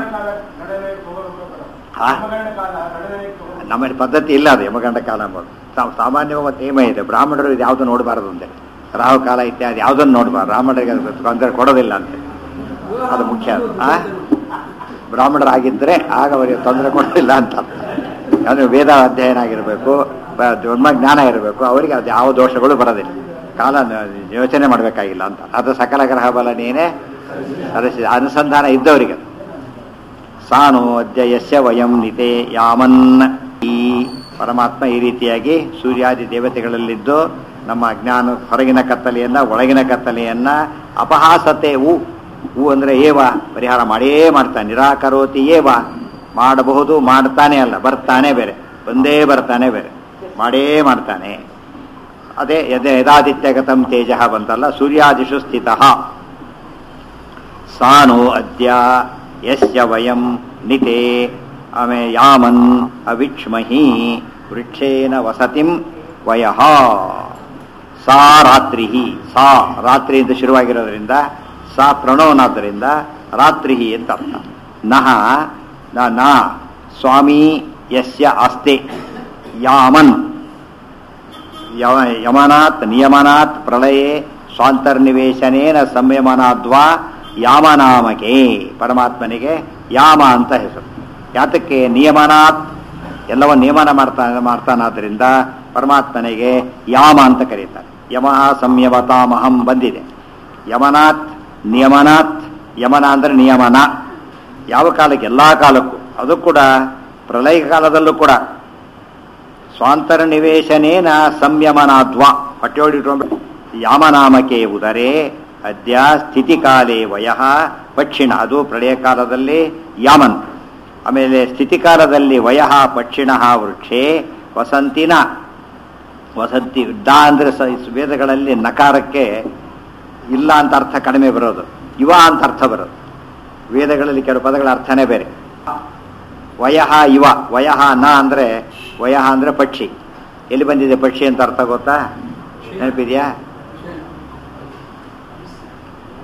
ಹಾ? ನಮ್ಮ ಪದ್ಧತಿ ಇಲ್ಲ ಅದು ಯಮಗಂಡ ಕಾಲ ಅಂಬೋದು ಸಾ- ಸಾಮಾನ್ಯವಾಗಿ ನೇಮ ಇದೆ ಬ್ರಾಹ್ಮಣರು ಇದು ಯಾವುದು ನೋಡಬಾರದು ಅಂತೆ ರಾಹು ಕಾಲ ಇತ್ಯಾದಿ ಯಾವುದನ್ನು ನೋಡಬಾರ್ದು ಬ್ರಾಹ್ಮಣರಿಗೆ ಅದು ತೊಂದರೆ ಕೊಡೋದಿಲ್ಲ ಅಂತೆ ಅದು ಮುಖ್ಯ ಅದು. ಆ ಬ್ರಾಹ್ಮಣರಾಗಿದ್ದರೆ ಆಗ ಅವರಿಗೆ ತೊಂದರೆ ಕೊಡೋದಿಲ್ಲ ಅಂತ ಅಂದರೆ ವೇದ ಅಧ್ಯಯನ ಆಗಿರಬೇಕು ಧರ್ಮ ಜ್ಞಾನ ಇರಬೇಕು ಅವರಿಗೆ ಅದು ಯಾವ ದೋಷಗಳು ಬರೋದಿಲ್ಲ ಕಾಲ ನ- ಯೋಚನೆ ಮಾಡಬೇಕಾಗಿಲ್ಲ ಅಂತ ಅದು ಸಕಲ ಗ್ರಹ ಬಲ ನೀನೇ ಅದಕ್ಕೆ ಅನುಸಂಧಾನ ಇದ್ದವರಿಗೆ ಸಾನು ಅದ್ಯ ಯಸ್ಯ ವಯಂ ನಿತೆ ಯಾಮನ್ ಈ ಪರಮಾತ್ಮ ಈ ರೀತಿಯಾಗಿ ಸೂರ್ಯಾದಿ ದೇವತೆಗಳಲ್ಲಿದ್ದು ನಮ್ಮ ಅಜ್ಞಾನ ಹೊರಗಿನ ಕತ್ತಲೆಯನ್ನ ಒಳಗಿನ ಕತ್ತಲೆಯನ್ನ ಅಪಹಾಸತೆ ಉ ಉ ಅಂದ್ರೆ ಏವ ಪರಿಹಾರ ಮಾಡೇ ಮಾಡ್ತಾನೆ ನಿರಾಕರೋತಿ ಏವ ಮಾಡಬಹುದು ಮಾಡ್ತಾನೆ ಅಲ್ಲ ಬರ್ತಾನೆ ಬೇರೆ ಒಂದೇ ಬರ್ತಾನೆ ಬೇರೆ ಮಾಡೇ ಮಾಡ್ತಾನೆ ಅದೇ ಯದ ಯದಾದಿತ್ಯಗತಂ ತೇಜ ಬಂತಲ್ಲ ಸೂರ್ಯಾದಿಷು ಸ್ಥಿತಃ ಸಾನು ಅದ್ಯ ಯಸ್ಯ ವಯಂ ನಿತೆ ಆಮೇ ಯಾಮನ್ ಅವಿಕ್ಷ್ಮಹಿ ವೃಕ್ಷೇನ ವಸತಿಂ ವಯಃ ಸಾ ರಾತ್ರಿ ಸಾ ರಾತ್ರಿ ಅಂತ ಶುರುವಾಗಿರೋದ್ರಿಂದ ಸಾ ಪ್ರಣವನಾದ್ದರಿಂದ ರಾತ್ರಿ ಅಂತ ಅರ್ಥ ನಹ ನ ನ ಸ್ವಾಮಿ ಯಸ್ಯ ಆಸ್ತೆ ಯಾಮನ್ ಯಮ- ಯಮನಾತ್ ನಿಯಮನಾತ್ ಪ್ರಳಯೇ ಸ್ವಾಂತರ್ನಿವೇಶನೇನ ಸಂಯಮನಾದ್ವಾ ಯಾಮನಾಮಕೆ ಪರಮಾತ್ಮನಿಗೆ ಯಾಮ ಅಂತ ಹೆಸರು ಯಾತಕ್ಕೆ ನಿಯಮನಾತ್ ಎಲ್ಲವ ನಿಯಮನ ಮಾಡ್ತಾ ಮಾಡ್ತಾನಾದ್ರಿಂದ ಪರಮಾತ್ಮನಿಗೆ ಯಾಮ ಅಂತ ಕರೀತಾರೆ ಯಮಃ ಸಂಯಮತಾಮಹಂ ಬಂದಿದೆ ಯಮನಾತ್ ನಿಯಮನಾತ್ ಯಮನ ಅಂದ್ರೆ ನಿಯಮನ ಯಾವ ಕಾಲಕ್ಕೆ ಎಲ್ಲ ಕಾಲಕ್ಕೂ ಅದು ಕೂಡ ಪ್ರಳಯ ಕಾಲದಲ್ಲೂ ಕೂಡ ಸ್ವಾಂತರ ನಿವೇಶನೇನ ಸಂಯಮನಾದ್ವ ಹೊಟ್ಟೆಯೊಡಿಟ್ಕೊಂಡು ಯಾಮನಾಮಕೆ ಉದರೇ ಅದ್ಯ ಸ್ಥಿತಿಕಾಲೇ ವಯಃ ಪಕ್ಷಿಣ ಅದು ಪ್ರಳಯ ಕಾಲದಲ್ಲಿ ಯಾಮನ್ ಆಮೇಲೆ ಸ್ಥಿತಿಕಾಲದಲ್ಲಿ ವಯಃ ಪಕ್ಷಿಣ ವೃಕ್ಷೇ ವಸಂತಿನ ವಸಂತಿ ದ ಅಂದ್ರೆ ಸ ವೇದಗಳಲ್ಲಿ ನಕಾರಕ್ಕೆ ಇಲ್ಲ ಅಂತ ಅರ್ಥ ಕಡಿಮೆ ಬರೋದು ಯುವ ಅಂತ ಅರ್ಥ ಬರೋದು ವೇದಗಳಲ್ಲಿ ಕೆಲವು ಪದಗಳ ಅರ್ಥನೇ ಬೇರೆ ವಯಃ ಇವ ವಯಃ ನ ಅಂದ್ರೆ ವಯಃ ಅಂದ್ರೆ ಪಕ್ಷಿ ಎಲ್ಲಿ ಬಂದಿದೆ ಪಕ್ಷಿ ಅಂತ ಅರ್ಥ ಗೊತ್ತಾ ನೆನಪಿದ್ಯಾ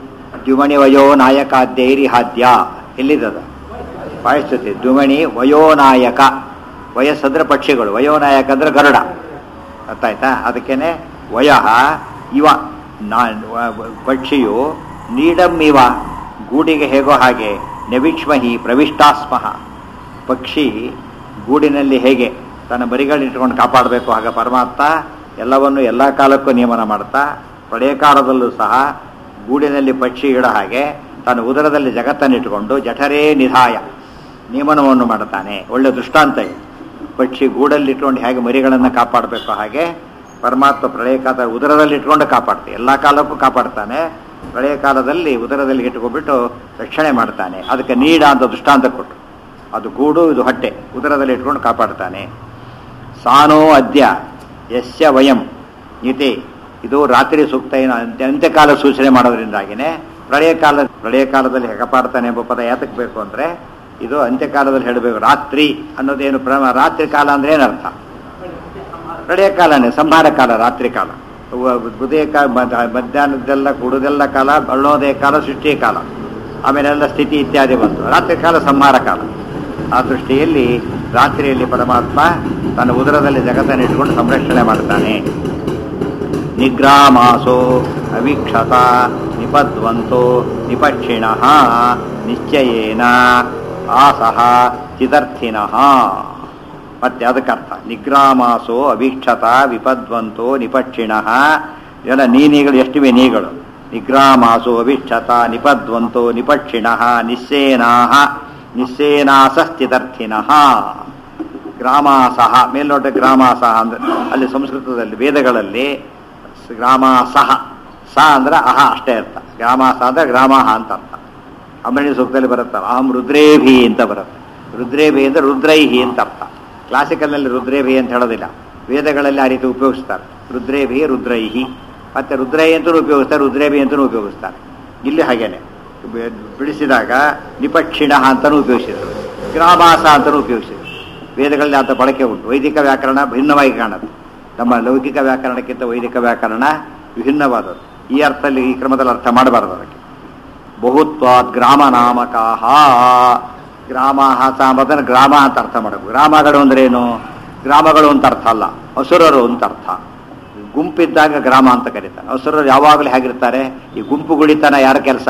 ದ್ಯುಮಣಿ ವಯೋ ನಾಯಕಾದ್ಯೈರಿ ಹಾದ್ಯ ಎಲ್ಲಿದ್ದದ ಪಾಯಿಸ್ತುತಿ ದ್ಯುಮಣಿ ವಯೋನಾಯಕ ವಯಸ್ಸಂದ್ರೆ ಪಕ್ಷಿಗಳು ವಯೋನಾಯಕ ಅಂದ್ರೆ ಗರುಡ ಗೊತ್ತಾಯ್ತಾ ಅದಕ್ಕೇನೆ ವಯಃ ಇವ ನಾ ವ- ಪಕ್ಷಿಯು ನೀಡಂ ಇವ ಗೂಡಿಗೆ ಹೇಗೋ ಹಾಗೆ ನವಿಕ್ಷ್ಮಹಿ ಪ್ರವಿಷ್ಟಾಸ್ಮಃ ಪಕ್ಷಿ ಗೂಡಿನಲ್ಲಿ ಹೇಗೆ ತನ್ನ ಮರಿಗಳನ್ನಿಟ್ಕೊಂಡು ಕಾಪಾಡಬೇಕು ಹಾಗೆ ಪರಮಾತ್ಮ ಎಲ್ಲವನ್ನು ಎಲ್ಲ ಕಾಲಕ್ಕೂ ನಿಯಮನ ಮಾಡ್ತಾ ಪ್ರಳಯ ಕಾಲದಲ್ಲೂ ಸಹ ಗೂಡಿನಲ್ಲಿ ಪಕ್ಷಿ ಇಡ ಹಾಗೆ ತನ್ನ ಉದರದಲ್ಲಿ ಜಗತ್ತನ್ನಿಟ್ಟುಕೊಂಡು ಜಠರೇ ನಿಧಾಯ ನಿಯಮನವನ್ನು ಮಾಡುತ್ತಾನೆ ಒಳ್ಳೆ ದೃಷ್ಟಾಂತ ಇದು ಪಕ್ಷಿ ಗೂಡಲ್ಲಿ ಇಟ್ಕೊಂಡು ಹೇಗೆ ಮರಿಗಳನ್ನು ಕಾಪಾಡಬೇಕು ಹಾಗೆ ಪರಮಾತ್ಮ ಪ್ರಳಯ ಕಾಲ ಉದರದಲ್ಲಿ ಇಟ್ಕೊಂಡು ಕಾಪಾಡ್ತಾನೆ ಎಲ್ಲ ಕಾಲಕ್ಕೂ ಕಾಪಾಡ್ತಾನೆ ಪ್ರಳಯ ಕಾಲದಲ್ಲಿ ಉದರದಲ್ಲಿ ಇಟ್ಕೊಂಡ್ಬಿಟ್ಟು ರಕ್ಷಣೆ ಮಾಡ್ತಾನೆ ಅದಕ್ಕೆ ನೀಡ ಅಂತ ದೃಷ್ಟಾಂತ ಕೊಟ್ಟು ಅದು ಗೂಡು ಇದು ಹೊಟ್ಟೆ ಉದರದಲ್ಲಿ ಇಟ್ಕೊಂಡು ಕಾಪಾಡ್ತಾನೆ ಸಾನೋ ಅದ್ಯ ಯಸ್ಯ ವಯಂ ಇತಿ ಇದು ರಾತ್ರಿ ಸೂಕ್ತ ಏನು ಅಂತ್ಯ ಅಂತ್ಯಕಾಲ ಸೂಚನೆ ಮಾಡೋದ್ರಿಂದಾಗಿನೇ ಪ್ರಳಯ ಕಾಲ ಪ್ರಳಯ ಕಾಲದಲ್ಲಿ ಕಾಪಾಡ್ತಾನೆ ಎಂಬ ಪದ ಯಾತಕ್ಕೆ ಬೇಕು ಅಂದರೆ ಇದು ಅಂತ್ಯಕಾಲದಲ್ಲಿ ಹೇಳಬೇಕು ರಾತ್ರಿ ಅನ್ನೋದೇನು ಪ್ರ ರಾತ್ರಿ ಕಾಲ ಅಂದ್ರೆ ಏನರ್ಥ ಪ್ರಳಯ ಕಾಲನೇ ಸಂಹಾರ ಕಾಲ ರಾತ್ರಿ ಕಾಲ ಉ- ಉದಯ ಕಾಲ ಮಧ್ಯ- ಮಧ್ಯಾಹ್ನದ್ದೆಲ್ಲ ಕುಡುದೆಲ್ಲ ಕಾಲ ಅರುಣೋದಯ ಕಾಲ ಸೃಷ್ಟಿಯ ಕಾಲ ಆಮೇಲೆಲ್ಲ ಸ್ಥಿತಿ ಇತ್ಯಾದಿ ಬಂತು ರಾತ್ರಿ ಕಾಲ ಸಂಹಾರ ಕಾಲ ಆ ದೃಷ್ಟಿಯಲ್ಲಿ ರಾತ್ರಿಯಲ್ಲಿ ಪರಮಾತ್ಮ ತನ್ನ ಉದರದಲ್ಲಿ ಜಗತ್ತನ್ನು ಇಟ್ಕೊಂಡು ಸಂರಕ್ಷಣೆ ಮಾಡ್ತಾನೆ ನಿಗ್ರಾಮಾಸೋ ಅವಿಕ್ಷತ ನಿಪದ್ವಂತೋ ನಿಪಕ್ಷಿಣ ನಿಶ್ಚಯೇನ ಆಸಹ ಚಿದರ್ಥಿನಃ ಮತ್ತೆ ಅದಕ್ಕರ್ಥ ನಿಗ್ರಾಮಾಸೋ ಅವಿಕ್ಷತ ವಿಪದ್ವಂತೋ ನಿಪಕ್ಷಿಣ ಇವೆಲ್ಲ ನೀನಿಗಳು ಎಷ್ಟಿವೆ ನೀಗಳು ನಿಗ್ರಾಮಾಸೋ ಅವಿಕ್ಷತ ನಿಪದ್ವಂತೋ ನಿಪಕ್ಷಿಣ ನಿಸ್ಸೇನಾ ನಿಸ್ಸೇನಾಸಸ್ಥಿತರ್ಥಿನಃ ಗ್ರಾಮಾಸಹ ಮೇಲ್ನೋಟ ಗ್ರಾಮಾಸಹ ಅಂದ್ರೆ ಅಲ್ಲಿ ಸಂಸ್ಕೃತದಲ್ಲಿ ವೇದಗಳಲ್ಲಿ ಸ- ಗ್ರಾಮಾಸಹ ಸ ಅಂದ್ರೆ ಅಹ ಅಷ್ಟೇ ಅರ್ಥ ಗ್ರಾಮಾಸಹ ಅಂದ್ರೆ ಗ್ರಾಮಹ ಅಂತ ಅರ್ಥ ಅಮರಣಿ ಸೂಕ್ತದಲ್ಲಿ ಬರುತ್ತಲ್ಲ ಅಹಂ ರುದ್ರೇಭಿ ಅಂತ ಬರುತ್ತೆ ರುದ್ರೇಭಿ ಅಂದ್ರೆ ರುದ್ರೈಹಿ ಅಂತ ಅರ್ಥ ಕ್ಲಾಸಿಕಲ್ನಲ್ಲಿ ರುದ್ರೇಭಿ ಅಂತ ಹೇಳೋದಿಲ್ಲ ವೇದಗಳಲ್ಲಿ ಆ ರೀತಿ ಉಪಯೋಗಿಸ್ತಾರೆ ರುದ್ರೇಭಿ ರುದ್ರೈಹಿ ಮತ್ತೆ ರುದ್ರೈ ಅಂತಲೂ ಉಪಯೋಗಿಸ್ತಾರೆ ರುದ್ರೇಭಿ ಅಂತಲೂ ಉಪಯೋಗಿಸ್ತಾರೆ ಇಲ್ಲಿ ಹಾಗೇನೆ ಬೆ- ಬಿಡಿಸಿದಾಗ ನಿಪಕ್ಷಿಣ ಅಂತಲೂ ಉಪಯೋಗಿಸಿದರು ಗ್ರಾಮಾಸ ಅಂತಲೂ ಉಪಯೋಗಿಸಿದರು ವೇದಗಳಲ್ಲಿ ಅಂತ ಬಳಕೆ ಉಂಟು ವೈದಿಕ ವ್ಯಾಕರಣ ಭಿನ್ನವಾಗಿ ಕಾಣುತ್ತೆ ನಮ್ಮ ಲೌಕಿಕ ವ್ಯಾಕರಣಕ್ಕಿಂತ ವೈದಿಕ ವ್ಯಾಕರಣ ವಿಭಿನ್ನವಾದದ್ದು ಈ ಅರ್ಥದಲ್ಲಿ ಈ ಕ್ರಮದಲ್ಲಿ ಅರ್ಥ ಮಾಡಬಾರದು ಅದಕ್ಕೆ ಬಹುತ್ವಾದ್ ಗ್ರಾಮ ನಾಮಕಾಹ ಗ್ರಾಮಾಹ ಸಾಂಬದನ ಗ್ರಾಮ ಅಂತ ಅರ್ಥ ಮಾಡಬೇಕು ಗ್ರಾಮಗಳು ಅಂದ್ರೇನು ಗ್ರಾಮಗಳು ಅಂತ ಅರ್ಥ ಅಲ್ಲ ಹಸುರರು ಅಂತ ಅರ್ಥ ಗುಂಪಿದ್ದಾಗ ಗ್ರಾಮ ಅಂತ ಕರೀತಾರೆ ಹಸುರರು ಯಾವಾಗಲೂ ಹೇಗಿರ್ತಾರೆ ಈ ಗುಂಪು ಗುಳಿತನ ಯಾರ ಕೆಲಸ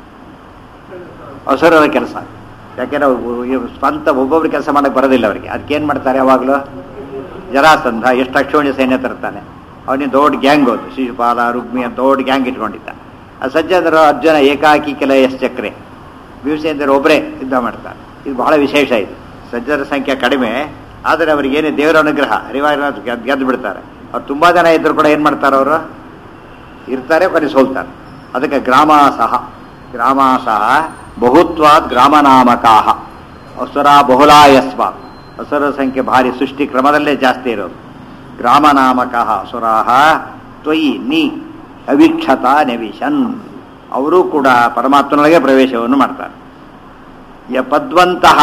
ಹಸುರರ ಕೆಲಸ ಯಾಕೆಂದ್ರೆ ಅವ್ರು ಇವ್ರು ಸ್ವಂತ ಒಬ್ಬೊಬ್ರು ಕೆಲಸ ಮಾಡಕ್ಕೆ ಬರೋದಿಲ್ಲ ಅವರಿಗೆ ಅದಕ್ಕೇನು ಮಾಡ್ತಾರೆ ಯಾವಾಗಲೂ ಜರಾಸಂಧ ಎಷ್ಟು ಅಕ್ಷೋಣಿ ಸೈನ್ಯ ತರ್ತಾನೆ ಅವನಿಗೆ ದೊಡ್ಡ ಗ್ಯಾಂಗ್ ಹೋದು ಶಿಶುಪಾಲ ರುಗ್ಮಿ ಅಂತ ದೊಡ್ಡ ಗ್ಯಾಂಗ್ ಇಟ್ಕೊಂಡಿದ್ದ ಆ ಸಜ್ಜನರು ಅರ್ಜುನ ಏಕಾಕಿ ಕೆಲ ಎಸ್ ಚಕ್ರೆ ಭೀಮಸೇಂದ್ರ ಒಬ್ಬರೇ ಯುದ್ಧ ಮಾಡ್ತಾರೆ ಇದು ಬಹಳ ವಿಶೇಷ ಇದು ಸಜ್ಜನರ ಸಂಖ್ಯೆ ಕಡಿಮೆ ಆದರೆ ಅವರಿಗೇನೇ ದೇವರ ಅನುಗ್ರಹ ಹರಿವಾರ ಗೆದ್ದು ಬಿಡ್ತಾರೆ ಅವ್ರು ತುಂಬ ಜನ ಇದ್ದರೂ ಕೂಡ ಏನು ಮಾಡ್ತಾರೆ ಅವರು ಇರ್ತಾರೆ ಕೊನೆ ಸೋಲ್ತಾರೆ ಅದಕ್ಕೆ ಗ್ರಾಮಾಸಹ ಗ್ರಾಮಾಸಹ ಬಹುತ್ವಾದ್ ಗ್ರಾಮನಾಮಕಾಹ ಅಸುರ ಬಹುಲಾಯಸ್ವ ಅಸುರ ಸಂಖ್ಯೆ ಭಾರಿ ಸೃಷ್ಟಿ ಕ್ರಮದಲ್ಲೇ ಜಾಸ್ತಿ ಇರೋದು ಗ್ರಾಮನಾಮಕಃ ಅಸುರಾಹ ತ್ವಯಿ ನೀ ಅವಿಕ್ಷತ ನೆವಿಶನ್ ಅವರೂ ಕೂಡ ಪರಮಾತ್ಮನೊಳಗೆ ಪ್ರವೇಶವನ್ನು ಮಾಡ್ತಾರೆ ಯ ಪದ್ವಂತಹ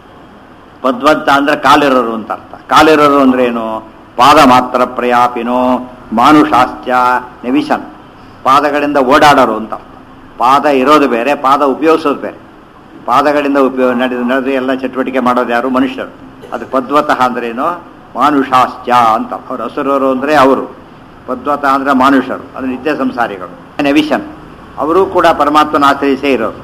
ಪದ್ವಂತ ಅಂದ್ರೆ ಕಾಲಿರೋರು ಅಂತ ಅರ್ಥ ಕಾಲಿರೋರು ಅಂದ್ರೆ ಏನು ಪಾದ ಮಾತ್ರ ಪ್ರಯಾಪಿನೋ ಮಾನುಷಾಸ್ತ್ಯ ನೆವಿಶನ್ ಪಾದಗಳಿಂದ ಓಡಾಡೋರು ಅಂತ ಅರ್ಥ ಪಾದ ಇರೋದು ಬೇರೆ ಪಾದ ಉಪಯೋಗಿಸೋದು ಬೇರೆ ಪಾದಗಳಿಂದ ಉಪಯೋಗ ನಡೆದು ನಡೆದು ಎಲ್ಲ ಚಟುವಟಿಕೆ ಮಾಡೋದು ಯಾರು ಮನುಷ್ಯರು ಅದು ಪದ್ವತಃ ಅಂದ್ರೇನು ಮಾನುಷಾಸ್ತ್ಯ ಅಂತ ಅವ್ರು ಹಸುರರು ಅಂದ್ರೆ ಅವರು ಪದ್ವತ ಅಂದ್ರೆ ಮಾನುಷರು ಅದು ನಿತ್ಯ ಸಂಸಾರಿಗಳು ನೆವಿಶನ್ ಅವರು ಕೂಡ ಪರಮಾತ್ಮನ ಆಶ್ರಯಿಸೇ ಇರೋರು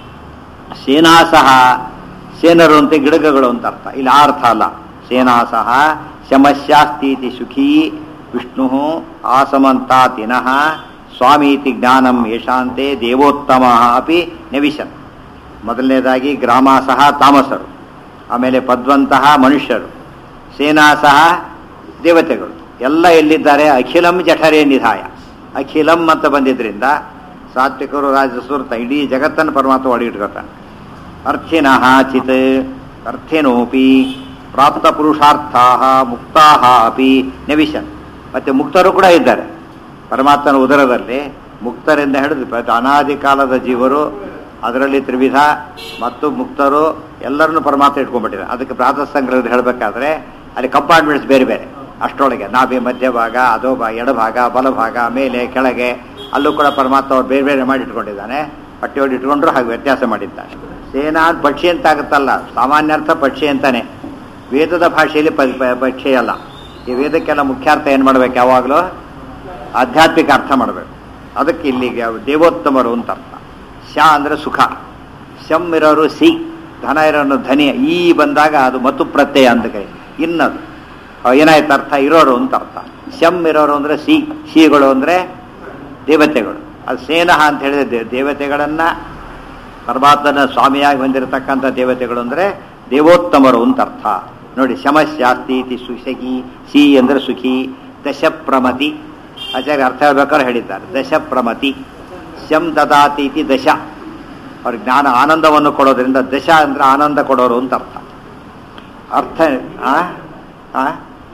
ಸೇನಾಸಹ ಸೇನರು ಅಂತ ಗಿಡಗಗಳು ಅಂತ ಅರ್ಥ ಇಲ್ಲಿ ಆ ಅರ್ಥ ಅಲ್ಲ ಸೇನಾಸಹ ಶಮಸ್ಯಾಸ್ತೀತಿ ಸುಖೀ ವಿಷ್ಣು ಆಸಮಂತಾತಿನಃ ಸ್ವಾಮೀತಿ ಜ್ಞಾನಂ ಯಶಾಂತೆ ದೇವೋತ್ತಮ ಅಪಿ ನೆವಿಶನ್ ಮೊದಲನೇದಾಗಿ ಗ್ರಾಮಾಸಹ ತಾಮಸರು ಆಮೇಲೆ ಪದ್ವಂತಹ ಮನುಷ್ಯರು ಸೇನಾಸಹ ದೇವತೆಗಳು ಎಲ್ಲ ಎಲ್ಲಿದ್ದಾರೆ ಅಖಿಲಂ ಜಠರೇ ನಿಧಾಯ ಅಖಿಲಂ ಅಂತ ಬಂದಿದ್ರಿಂದ ಸಾತ್ವಿಕರು ರಾಜಸುರ್ತ ಇಡೀ ಜಗತ್ತನ್ನು ಪರಮಾತ್ಮ ಒಳಗಿಟ್ಕೊತಾನೆ ಅರ್ಥಿನಃ ಚಿತ್ ಅರ್ಥಿನೋಪಿ ಪ್ರಾಪ್ತ ಪುರುಷಾರ್ಥಾ ಮುಕ್ತಾ ಅಪಿ ನೆವಿಶನ್ ಮತ್ತೆ ಮುಕ್ತರು ಕೂಡ ಇದ್ದಾರೆ ಪರಮಾತ್ಮನ ಉದರದಲ್ಲಿ ಮುಕ್ತರಿಂದ ಹಿಡಿದು ಪ್ರತಿ ಅನಾದಿ ಕಾಲದ ಜೀವರು ಅದರಲ್ಲಿ ತ್ರಿವಿಧ ಮತ್ತು ಮುಕ್ತರು ಎಲ್ಲರನ್ನು ಪರಮಾತ್ಮ ಇಟ್ಕೊಂಡ್ಬಿಟ್ಟಿದ್ದಾರೆ ಅದಕ್ಕೆ ಪ್ರಾತಃ ಸಂಗ್ರಹದ ಹೇಳಬೇಕಾದ್ರೆ ಅಲ್ಲಿ ಕಂಪಾರ್ಟ್ಮೆಂಟ್ಸ್ ಬೇರೆ ಬೇರೆ ಅಷ್ಟರೊಳಗೆ ನಾಭಿ ಮಧ್ಯಭಾಗ ಅದೋ ಭಾಗ ಎಡಭಾಗ ಬಲಭಾಗ ಮೇಲೆ ಕೆಳಗೆ ಅಲ್ಲೂ ಕೂಡ ಪರಮಾತ್ಮ ಅವ್ರು ಬೇರೆ ಬೇರೆ ಮಾಡಿ ಇಟ್ಕೊಂಡಿದ್ದಾನೆ ಹೊಟ್ಟೆ ಒಳಗೆ ಇಟ್ಕೊಂಡ್ರು ಹಾಗೆ ವ್ಯತ್ಯಾಸ ಮಾಡಿದ್ದಾನೆ ಸೇನಾ ಅಂತ ಪಕ್ಷಿ ಅಂತ ಆಗುತ್ತಲ್ಲ ಸಾಮಾನ್ಯ ಅರ್ಥ ಪಕ್ಷಿ ಅಂತಾನೆ ವೇದದ ಭಾಷೆಯಲ್ಲಿ ಪ- ಪ- ಪಕ್ಷಿ ಅಲ್ಲ ಈ ವೇದಕ್ಕೆಲ್ಲ ಮುಖ್ಯಾರ್ಥ ಏನು ಮಾಡ್ಬೇಕು ಯಾವಾಗಲೂ ಆಧ್ಯಾತ್ಮಿಕ ಅರ್ಥ ಮಾಡಬೇಕು ಅದಕ್ಕೆ ಇಲ್ಲಿಗೆ ದೇವೋತ್ತಮರು ಅಂತ ಅರ್ಥ ಶ ಅಂದರೆ ಸುಖ ಶಮ್ ಇರೋರು ಸಿ ಧನ ಇರೋನು ಧನಿ ಈ ಬಂದಾಗ ಅದು ಮತ್ತು ಪ್ರತ್ಯಯ ಅಂತ ಕೈ ಇನ್ನದು ಅಹ್ ಏನಾಯ್ತು ಅರ್ಥ ಇರೋರು ಅಂತ ಅರ್ಥ ಶಮ್ ಇರೋರು ಅಂದರೆ ಸಿ ಸಿಗಳು ಅಂದರೆ ದೇವತೆಗಳು ಅದು ಸೇನಹ ಅಂತ ಹೇಳಿದ್ರೆ ದೇ- ದೇವತೆಗಳನ್ನ ಪರಮಾತ್ಮನ ಸ್ವಾಮಿಯಾಗಿ ಹೊಂದಿರತಕ್ಕಂಥ ದೇವತೆಗಳು ಅಂದರೆ ದೇವೋತ್ತಮರು ಅಂತ ಅರ್ಥ ನೋಡಿ ಶಮಶಾಸ್ತಿ ಇತಿ ಸುಖಿ ಸಿ ಅಂದರೆ ಸುಖಿ ದಶಪ್ರಮತಿ ಆಚಾರ್ಯ ಅರ್ಥ ಹೇಳ್ಬೇಕಾದ್ರೆ ಹೇಳಿದ್ದಾರೆ ದಶಪ್ರಮತಿ ಶಂ ದದಾತಿ ಇತಿ ದಶ ಅವ್ರ ಜ್ಞಾನ ಆನಂದವನ್ನು ಕೊಡೋದ್ರಿಂದ ದಶ ಅಂದ್ರೆ ಆನಂದ ಕೊಡೋರು ಅಂತ ಅರ್ಥ ಅರ್ಥ ಆ? ಆ?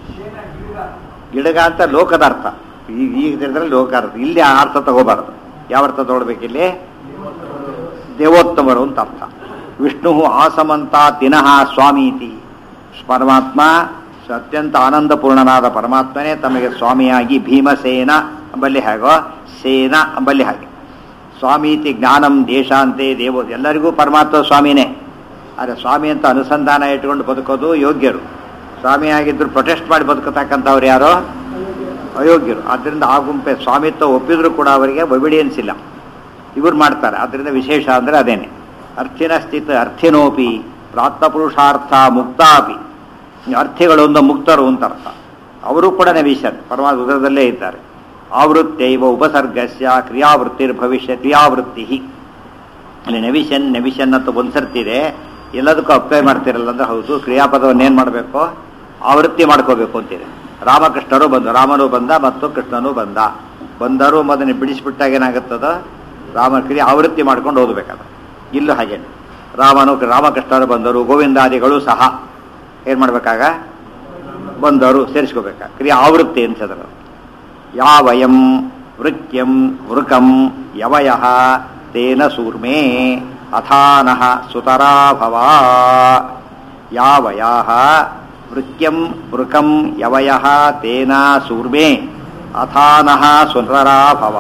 ಗಿಡಗ ಅಂತ ಲೋಕದ ಅರ್ಥ ಈಗ ಈಗ ತಿಳಿದ್ರೆ ಲೋಕ ಅರ್ಥ ಇಲ್ಲಿ ಆ ಅರ್ಥ ತಗೋಬಾರದು ಯಾವ ಅರ್ಥ ತಗೊಳ್ಬೇಕು ಇಲ್ಲಿ ದೇವೋತ್ತಮರು ಅಂತ ಅರ್ಥ ವಿಷ್ಣು ಆಸಮಂತ ದಿನಃ ಸ್ವಾಮಿ ಇತಿ ಪರಮಾತ್ಮ ಅತ್ಯಂತ ಆನಂದಪೂರ್ಣನಾದ ಪರಮಾತ್ಮನೇ ತಮಗೆ ಸ್ವಾಮಿಯಾಗಿ ಭೀಮಸೇನ ಅಂಬಲ್ಲಿ ಹೇಗೋ ಸೇನ ಅಂಬಲ್ಲಿ ಹಾಗೆ ಸ್ವಾಮೀತಿ ಜ್ಞಾನಂ ದೇಶಾಂತೆ ದೇವೋ ಎಲ್ಲರಿಗೂ ಪರಮಾತ್ಮ ಸ್ವಾಮಿನೇ ಆದರೆ ಸ್ವಾಮಿ ಅಂತ ಅನುಸಂಧಾನ ಇಟ್ಕೊಂಡು ಬದುಕೋದು ಯೋಗ್ಯರು ಸ್ವಾಮಿಯಾಗಿದ್ದರು ಪ್ರೊಟೆಸ್ಟ್ ಮಾಡಿ ಬದುಕತಕ್ಕಂಥವ್ರು ಯಾರೋ ಅಯೋಗ್ಯರು ಆದ್ದರಿಂದ ಆ ಗುಂಪೆ ಸ್ವಾಮಿತ್ವ ಒಪ್ಪಿದ್ರು ಕೂಡ ಅವರಿಗೆ ಒಬಿಡಿಯನ್ಸ್ ಇಲ್ಲ ಇವ್ರು ಮಾಡ್ತಾರೆ ಅದರಿಂದ ವಿಶೇಷ ಅಂದರೆ ಅದೇನೆ ಅರ್ಥಿನ ಸ್ಥಿತ ಅರ್ಥಿನೋಪಿ ಪ್ರಾತ್ಮಪುರುಷಾರ್ಥ ಮುಕ್ತಾಪಿ ಅರ್ಥಿಗಳು ಒಂದು ಮುಕ್ತರು ಅಂತ ಅರ್ಥ ಅವರು ಕೂಡ ನವೀಶನ್ ಪರಮಾತ್ಮ ಉದರದಲ್ಲೇ ಇದ್ದಾರೆ ಆವೃತ್ತೈವ ಉಪಸರ್ಗಸ್ಯ ಕ್ರಿಯಾವೃತ್ತಿರ್ ಭವಿಷ್ಯ ಕ್ರಿಯಾವೃತ್ತಿ ಅಲ್ಲಿ ನವಿಷನ್ ನವಿಷನ್ ಅಂತ ಒಂದು ಸರ್ತಿದೆ ಎಲ್ಲದಕ್ಕೂ ಅಪ್ಲೈ ಮಾಡ್ತಿರಲ್ಲ ಅಂದ್ರೆ ಹೌದು ಕ್ರಿಯಾಪದವನ್ನು ಏನು ಮಾಡಬೇಕು ಆವೃತ್ತಿ ಮಾಡ್ಕೋಬೇಕು ಅಂತಿದೆ ರಾಮಕೃಷ್ಣರು ಬಂದು ರಾಮನು ಬಂದ ಮತ್ತು ಕೃಷ್ಣನು ಬಂದ ಬಂದರು ಮೊದಲನೇ ಬಿಡಿಸ್ಬಿಟ್ಟಾಗ ಏನಾಗುತ್ತದ ರಾಮ ಕ್ರಿಯೆ ಆವೃತ್ತಿ ಮಾಡ್ಕೊಂಡು ಓದಬೇಕಾದ ಇಲ್ಲೂ ಹಾಗೆ ರಾಮನು ರಾಮಕೃಷ್ಣರು ಬಂದರು ಗೋವಿಂದಾದಿಗಳು ಸಹ ಏನು ಮಾಡ್ಬೇಕಾಗ ಬಂದರು ಸೇರಿಸ್ಕೋಬೇಕಾ ಕ್ರಿಯಾ ಆವೃತ್ತಿ ಅನ್ಸದ್ರ ಯಾವಯಂ ವೃಕ್ಯಂ ವೃಕಂ ಯವಯ ತೇನ ಸೂರ್ಮೇ ಅಥಾನಃ ಸುತರಾಭವ ಯಾವಯ ವೃಕ್ಯಂ ವೃಕಂ ಯವಯ ತೇನ ಸೂರ್ಮೇ ಅಥಾನಃ ಸುತರಾಭವ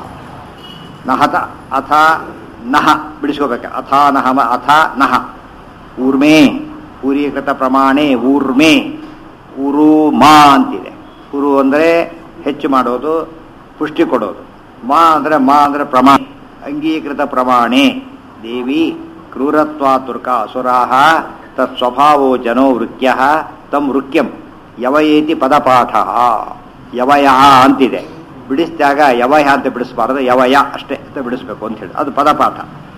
ನಹತ ಅಥ ನಹ ಬಿಡಿಸ್ಕೋಬೇಕು ಅಥ ನಹ ಅಥ ನಹ ಊರ್ಮೇ ಪೂರೀಕೃತ ಪ್ರಮಾಣೆ ಊರ್ಮೆ ಉರು ಮಾ ಅಂತಿದೆ ಉರು ಅಂದರೆ ಹೆಚ್ಚು ಮಾಡೋದು ಪುಷ್ಟಿ ಕೊಡೋದು ಮಾ ಅಂದರೆ ಮಾ ಅಂದರೆ ಪ್ರಮಾಣ ಅಂಗೀಕೃತ ಪ್ರಮಾಣೆ ದೇವಿ ಕ್ರೂರತ್ವ ತುರ್ಕ ಅಸುರಾಹ ತತ್ ಸ್ವಭಾವೋ ಜನೋ ವೃಕ್ಯ ತಂ ವೃಕ್ಯಂ ಯವಯೇತಿ ಪದಪಾಠ ಯವಯ ಅಂತಿದೆ ಬಿಡಿಸಿದಾಗ ಯವಯ ಅಂತ ಬಿಡಿಸಬಾರದು ಯವಯ ಅಷ್ಟೇ ಅಂತ ಬಿಡಿಸ್ಬೇಕು ಅಂತ ಹೇಳಿ ಅದು ಪದಪಾಠ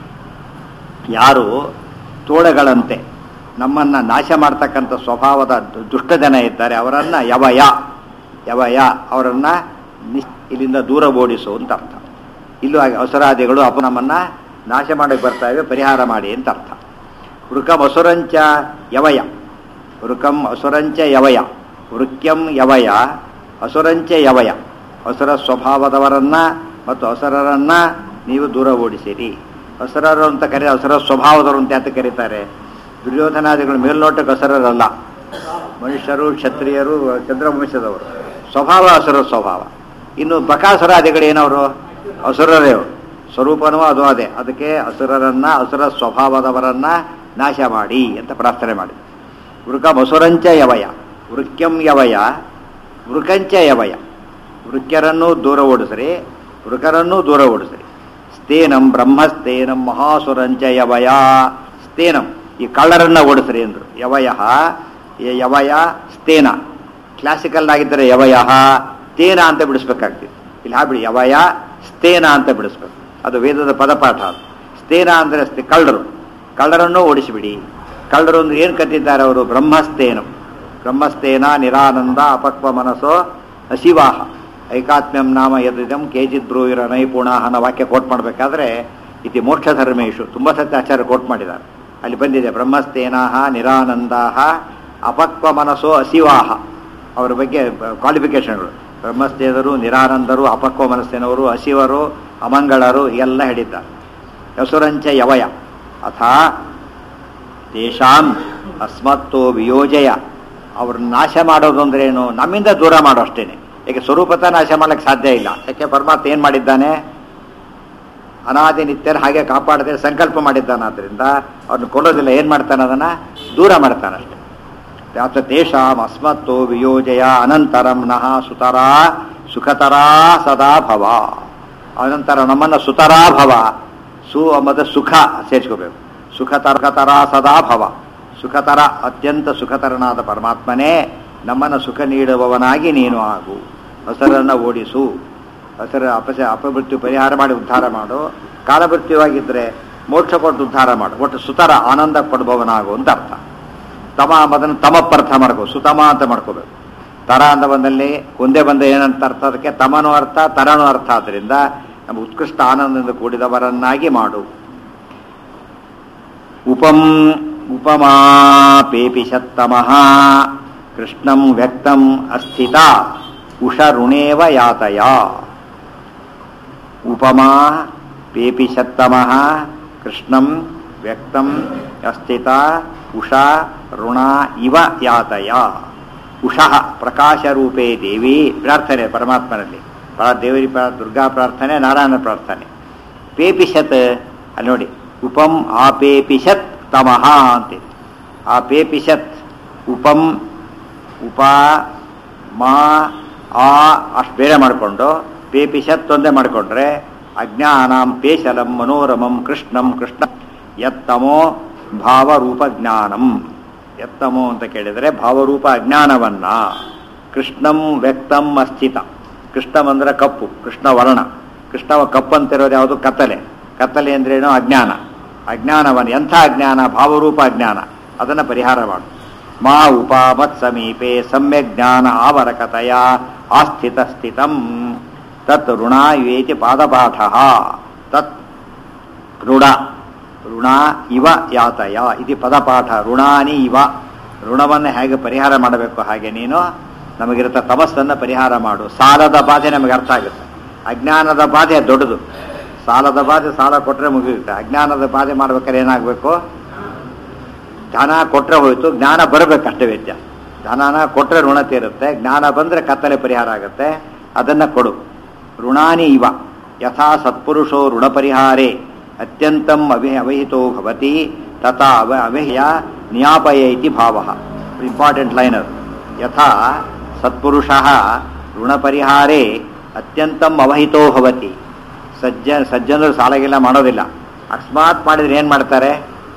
ಯಾರು ತೋಳಗಳಂತೆ ನಮ್ಮನ್ನ ನಾಶ ಮಾಡ್ತಕ್ಕಂಥ ಸ್ವಭಾವದ ದು- ದುಷ್ಟ ಜನ ಇದ್ದಾರೆ ಅವರನ್ನ ಯವಯ ಯವಯ ಅವರನ್ನ ನಿಸ್ ಇಲ್ಲಿಂದ ದೂರ ಓಡಿಸು ಅಂತ ಅರ್ಥ ಇಲ್ಲೂ ಹಾಗೆ ಅವಸರಾದಿಗಳು ಅಪ ನಮ್ಮನ್ನ ನಾಶ ಮಾಡಕ್ಕೆ ಬರ್ತಾ ಇವೆ ಪರಿಹಾರ ಮಾಡಿ ಅಂತ ಅರ್ಥ ವೃಕಂ ಅಸುರಂಚ ಯವಯ ವೃಕಂ ಅಸುರಂಚ ಯವಯ ವೃಕ್ಯಂ ಯವಯ ಅಸುರಂಚ ಯವಯ ಅಸುರ ಸ್ವಭಾವದವರನ್ನ ಮತ್ತು ಅಸುರರನ್ನ ನೀವು ದೂರ ಓಡಿಸಿರಿ ಅಸುರರು ಅಂತ ಕರೆ ಅಸುರ ಸ್ವಭಾವದವರು ಅಂತ ಯಾತ ಕರೀತಾರೆ ದುರ್ಯೋಧನಾದಿಗಳು ಮೇಲ್ನೋಟಕ್ಕೆ ಅಸುರರಲ್ಲ ಮನುಷ್ಯರು ಕ್ಷತ್ರಿಯರು ಚಂದ್ರವಂಶದವರು ಸ್ವಭಾವ ಅಸುರ ಸ್ವಭಾವ ಇನ್ನು ಬಕಾಸುರಾದಿಗಳು ಏನವರು ಅಸುರರೇ ಅವರು ಸ್ವರೂಪನೂ ಅದು ಅದೇ ಅದಕ್ಕೆ ಅಸುರರನ್ನ ಅಸುರ ಸ್ವಭಾವದವರನ್ನ ನಾಶ ಮಾಡಿ ಅಂತ ಪ್ರಾರ್ಥನೆ ಮಾಡಿ ವೃಕ ಮಸುರಂಚ ಯವಯ ವೃಕ್ಯಂ ಯವಯ ವೃಕಂಚ ಯವಯ ವೃಕ್ಯರನ್ನೂ ದೂರ ಓಡಿಸ್ರಿ ವೃಕರನ್ನೂ ದೂರ ಓಡಿಸ್ರಿ ಸ್ಥೇನಂ ಬ್ರಹ್ಮಸ್ಥೇನಂ ಮಹಾಸುರಂಚ ಯವಯ ಸ್ಥೇನಂ ಈ ಕಳ್ಳರನ್ನ ಓಡಿಸ್ರಿ ಅಂದ್ರು ಯವಯ ಯವಯ ಸ್ಥೇನ ಕ್ಲಾಸಿಕಲ್ ಆಗಿದ್ದರೆ ಯವಯ ತೇನ ಅಂತ ಬಿಡಿಸ್ಬೇಕಾಗ್ತಿತ್ತು ಇಲ್ಲಿ ಹಾಬಿಡಿ ಯವಯ ಸ್ಥೇನ ಅಂತ ಬಿಡಿಸ್ಬೇಕು ಅದು ವೇದದ ಪದಪಾಠ ಅದು ಸ್ಥೇನ ಅಂದರೆ ಸ್ತೆ- ಕಳ್ಳರು ಕಳ್ಳರನ್ನು ಓಡಿಸಿಬಿಡಿ ಕಳ್ಳರು ಅಂದ್ರೆ ಏನು ಕತ್ತಿದ್ದಾರೆ ಅವರು ಬ್ರಹ್ಮಸ್ಥೇನಂ ಬ್ರಹ್ಮಸ್ಥೇನ ನಿರಾನಂದ ಅಪಕ್ವ ಮನಸ್ಸೋ ಅಶಿವಾಹ ಐಕಾತ್ಮ್ಯಂ ನಾಮ ಯದಿದಂ ಕೇಜಿತ್ ಬ್ರೂವಿರ ನೈಪುಣ ಅನ್ನೋ ವಾಕ್ಯ ಕೋಟ್ ಮಾಡಬೇಕಾದ್ರೆ ಇತಿ ಮೋಕ್ಷ ಧರ್ಮೇಶು ತುಂಬ ಸತ್ಯ ಆಚಾರ್ಯ ಕೋಟ್ ಮಾಡಿದ್ದಾರೆ ಅಲ್ಲಿ ಬಂದಿದೆ ಬ್ರಹ್ಮಸ್ಥೇನಾಹ ನಿರಾನಂದಾಹ ಅಪಕ್ವ ಮನಸ್ಸೋ ಅಸಿವಾಹ ಅವರ ಬಗ್ಗೆ ಕ್ವಾಲಿಫಿಕೇಶನ್ಗಳು ಬ್ರಹ್ಮಸ್ಥೇನರು ನಿರಾನಂದರು ಅಪಕ್ವ ಮನಸ್ಸಿನವರು ಅಶಿವರು ಅಮಂಗಳರು ಎಲ್ಲ ಹೇಳಿದ್ದಾರೆ ಯಸುರಂಚ ಯವಯ ಅಥ ತೇಷಾಂ ಅಸ್ಮತ್ತೋ ವಿಯೋಜಯ ಅವ್ರನ್ನ ನಾಶ ಮಾಡೋದು ಅಂದ್ರೆ ಏನು ನಮ್ಮಿಂದ ದೂರ ಮಾಡೋ ಅಷ್ಟೇನೆ ಯಾಕೆ ಸ್ವರೂಪತ ನಾಶ ಮಾಡ್ಲಿಕ್ಕೆ ಸಾಧ್ಯ ಇಲ್ಲ ಯಾಕೆ ಪರಮಾತ್ಮ ಏನು ಮಾಡಿದ್ದಾನೆ ಅನಾದಿ ನಿತ್ಯರು ಹಾಗೆ ಕಾಪಾಡದೆ ಸಂಕಲ್ಪ ಮಾಡಿದ್ದಾನಾದ್ರಿಂದ ಅವ್ರನ್ನ ಕೊಡೋದಿಲ್ಲ ಏನು ಮಾಡ್ತಾನೆ ಅದನ್ನು ದೂರ ಮಾಡ್ತಾನಷ್ಟೆ ಯಾತ ತೇಷಾಂ ಅಸ್ಮತ್ತೋ ವಿಯೋಜಯ ಅನಂತರಂ ನಃ ಸುತರಾ ಸುಖತರಾ ಸದಾ ಭವ ಅನಂತರ ನಮ್ಮನ್ನು ಸುತರಾ ಭವ ಸು ಮತ್ತು ಸುಖ ಸೇರಿಸ್ಕೋಬೇಕು ಸುಖತರ್ಕತರ ಸದಾ ಭವ ಸುಖತರ ಅತ್ಯಂತ ಸುಖತರನಾದ ಪರಮಾತ್ಮನೇ ನಮ್ಮನ್ನು ಸುಖ ನೀಡುವವನಾಗಿ ನೀನು ಆಗು ಹಸರನ್ನು ಓಡಿಸು ಹಸರ ಅಪಸ ಅಪಮೃತ್ಯು ಪರಿಹಾರ ಮಾಡಿ ಉದ್ಧಾರ ಮಾಡು ಕಾಲಮೃತ್ಯುವಾಗಿದ್ದರೆ ಮೋಕ್ಷ ಕೊಟ್ಟು ಉದ್ಧಾರ ಮಾಡು ಒಟ್ಟು ಸುತರ ಆನಂದ ಪಡುವವನಾಗು ಅಂತ ಅರ್ಥ ತಮ ಅದನ್ನು ತಮಪ್ಪರ್ಥ ಮಾಡ್ಕೋ ಸುತಮ ಅಂತ ಮಾಡ್ಕೋಬೇಕು ತರ ಅಂತ ಬಂದಲ್ಲಿ ಒಂದೇ ಬಂದ ಏನಂತ ಅರ್ಥ ಅದಕ್ಕೆ ತಮನೂ ಅರ್ಥ ತರನೂ ಅರ್ಥ ಆದ್ದರಿಂದ ನಮ್ಮ ಉತ್ಕೃಷ್ಟ ಆನಂದದಿಂದ ಕೂಡಿದವರನ್ನಾಗಿ ಮಾಡು ಉಪಂ ಉಪಮಾಪೇಪಿಷತ್ತಮಃ ಕೃಷ್ಣಂ ವ್ಯಕ್ತಂ ಅಸ್ಥಿತ ಉಷಋಣೇವ ಯಾತಯ ಉಪಮಾ ಪೇಪಿಷತ್ತಮಃ ಕೃಷ್ಣಂ ವ್ಯಕ್ತಂ ಅಸ್ಥಿತ ಉಷಾ ಋಣ ಇವ ಯಾತಯ ಉಷಃ ಪ್ರಕಾಶರೂಪೇ ದೇವಿ ಪ್ರಾರ್ಥನೆ ಪರಮಾತ್ಮನಲ್ಲಿ ಬಹಳ ದೇವರಿ ಪ್ರಾ ದುರ್ಗಾ ಪ್ರಾರ್ಥನೆ ನಾರಾಯಣ ಪ್ರಾರ್ಥನೆ ಪೇಪಿಷತ್ ಅಲ್ಲಿ ನೋಡಿ ಉಪಂ ಆಪೇಪಿಷತ್ ತಮಃ ಅಂತಿದೆ ಆ ಪೇಪಿಷತ್ ಉಪಂ ಉಪ ಮಾ ಆ ಅಷ್ಟು ಬೇರೆ ಮಾಡಿಕೊಂಡು ಪೇಪಿಷತ್ ಒಂದೇ ಮಾಡಿಕೊಂಡ್ರೆ ಅಜ್ಞಾನಂ ಪೇಶಲಂ ಮನೋರಮಂ ಕೃಷ್ಣಂ ಕೃಷ್ಣ ಯತ್ತಮೋ ಭಾವರೂಪ ಜ್ಞಾನಂ ಎತ್ತಮೋ ಅಂತ ಕೇಳಿದರೆ ಭಾವರೂಪ ಅಜ್ಞಾನವನ್ನ ಕೃಷ್ಣಂ ವ್ಯಕ್ತಂ ಅಸ್ಥಿತ ಕೃಷ್ಣಂ ಅಂದ್ರೆ ಕಪ್ಪು ಕೃಷ್ಣ ವರ್ಣ ಕೃಷ್ಣ ಕಪ್ಪು ಅಂತಿರೋದು ಯಾವುದು ಕತ್ತಲೆ ಕತ್ತಲೆ ಅಂದ್ರೇನು ಅಜ್ಞಾನ ಅಜ್ಞಾನವನ್ನು ಎಂಥ ಅಜ್ಞಾನ ಭಾವರೂಪ ಅಜ್ಞಾನ ಅದನ್ನು ಪರಿಹಾರ ಮಾಡು ಮಾ ಉಪ ಮತ್ ಸಮೀಪೆ ಸಮ್ಯಕ್ ಜ್ಞಾನ ಆವರಕತೆಯ ಆಸ್ಥಿತ ಸ್ಥಿತಂ ತತ್ ಋಣ ಇವೇತಿ ಪಾದಪಾಠ ತತ್ ಋಣ ಋಣ ಇವ ಯಾತಯ ಇದು ಪದಪಾಠ ಋಣಾನಿ ಇವ ಋಣವನ್ನು ಹೇಗೆ ಪರಿಹಾರ ಮಾಡಬೇಕು ಹಾಗೆ ನೀನು ನಮಗಿರುತ್ತ ತಮಸ್ಸನ್ನು ಪರಿಹಾರ ಮಾಡು ಸಾಲದ ಬಾಧೆ ನಮಗೆ ಅರ್ಥ ಆಗುತ್ತೆ ಅಜ್ಞಾನದ ಬಾಧೆ ದೊಡ್ಡದು ಸಾಲದ ಬಾಧೆ ಸಾಲ ಕೊಟ್ಟರೆ ಮುಗಿಯುತ್ತೆ ಅಜ್ಞಾನದ ಬಾಧೆ ಮಾಡ್ಬೇಕಾದ್ರೆ ಏನಾಗಬೇಕು ಧನ ಕೊಟ್ಟರೆ ಹೋಯ್ತು ಜ್ಞಾನ ಬರಬೇಕು ಅಷ್ಟೇ ವ್ಯತ್ಯಾಸ ಧನನ ಕೊಟ್ಟರೆ ಋಣ ತೀರುತ್ತೆ ಜ್ಞಾನ ಬಂದರೆ ಕತ್ತಲೆ ಪರಿಹಾರ ಆಗುತ್ತೆ ಅದನ್ನು ಕೊಡು ಋಣಾನಿ ಇವ ಯಥಾ ಸತ್ಪುರುಷೋ ಋಣ ಪರಿಹಾರೇ ಅತ್ಯಂತಂ ಅವಿ ಅವಹಿತೋ ಭವತಿ ತಥಾ ಅವ ಅವಹ್ಯ ನಿಯಾಪಯ ಇತಿ ಭಾವ ಇಂಪಾರ್ಟೆಂಟ್ ಲೈನ್ ಅದು ಯಥಾ ಸತ್ಪುರುಷ ಋಣ ಪರಿಹಾರೇ ಅತ್ಯಂತಂ ಅವಹಿತೋ ಭವತಿ ಸಜ್ಜ ಸಜ್ಜನರು ಸಾಲಗಿಲ್ಲ ಮಾಡೋದಿಲ್ಲ ಅಕಸ್ಮಾತ್ ಮಾಡಿದ್ರೆ ಏನು ಮಾಡ್ತಾರೆ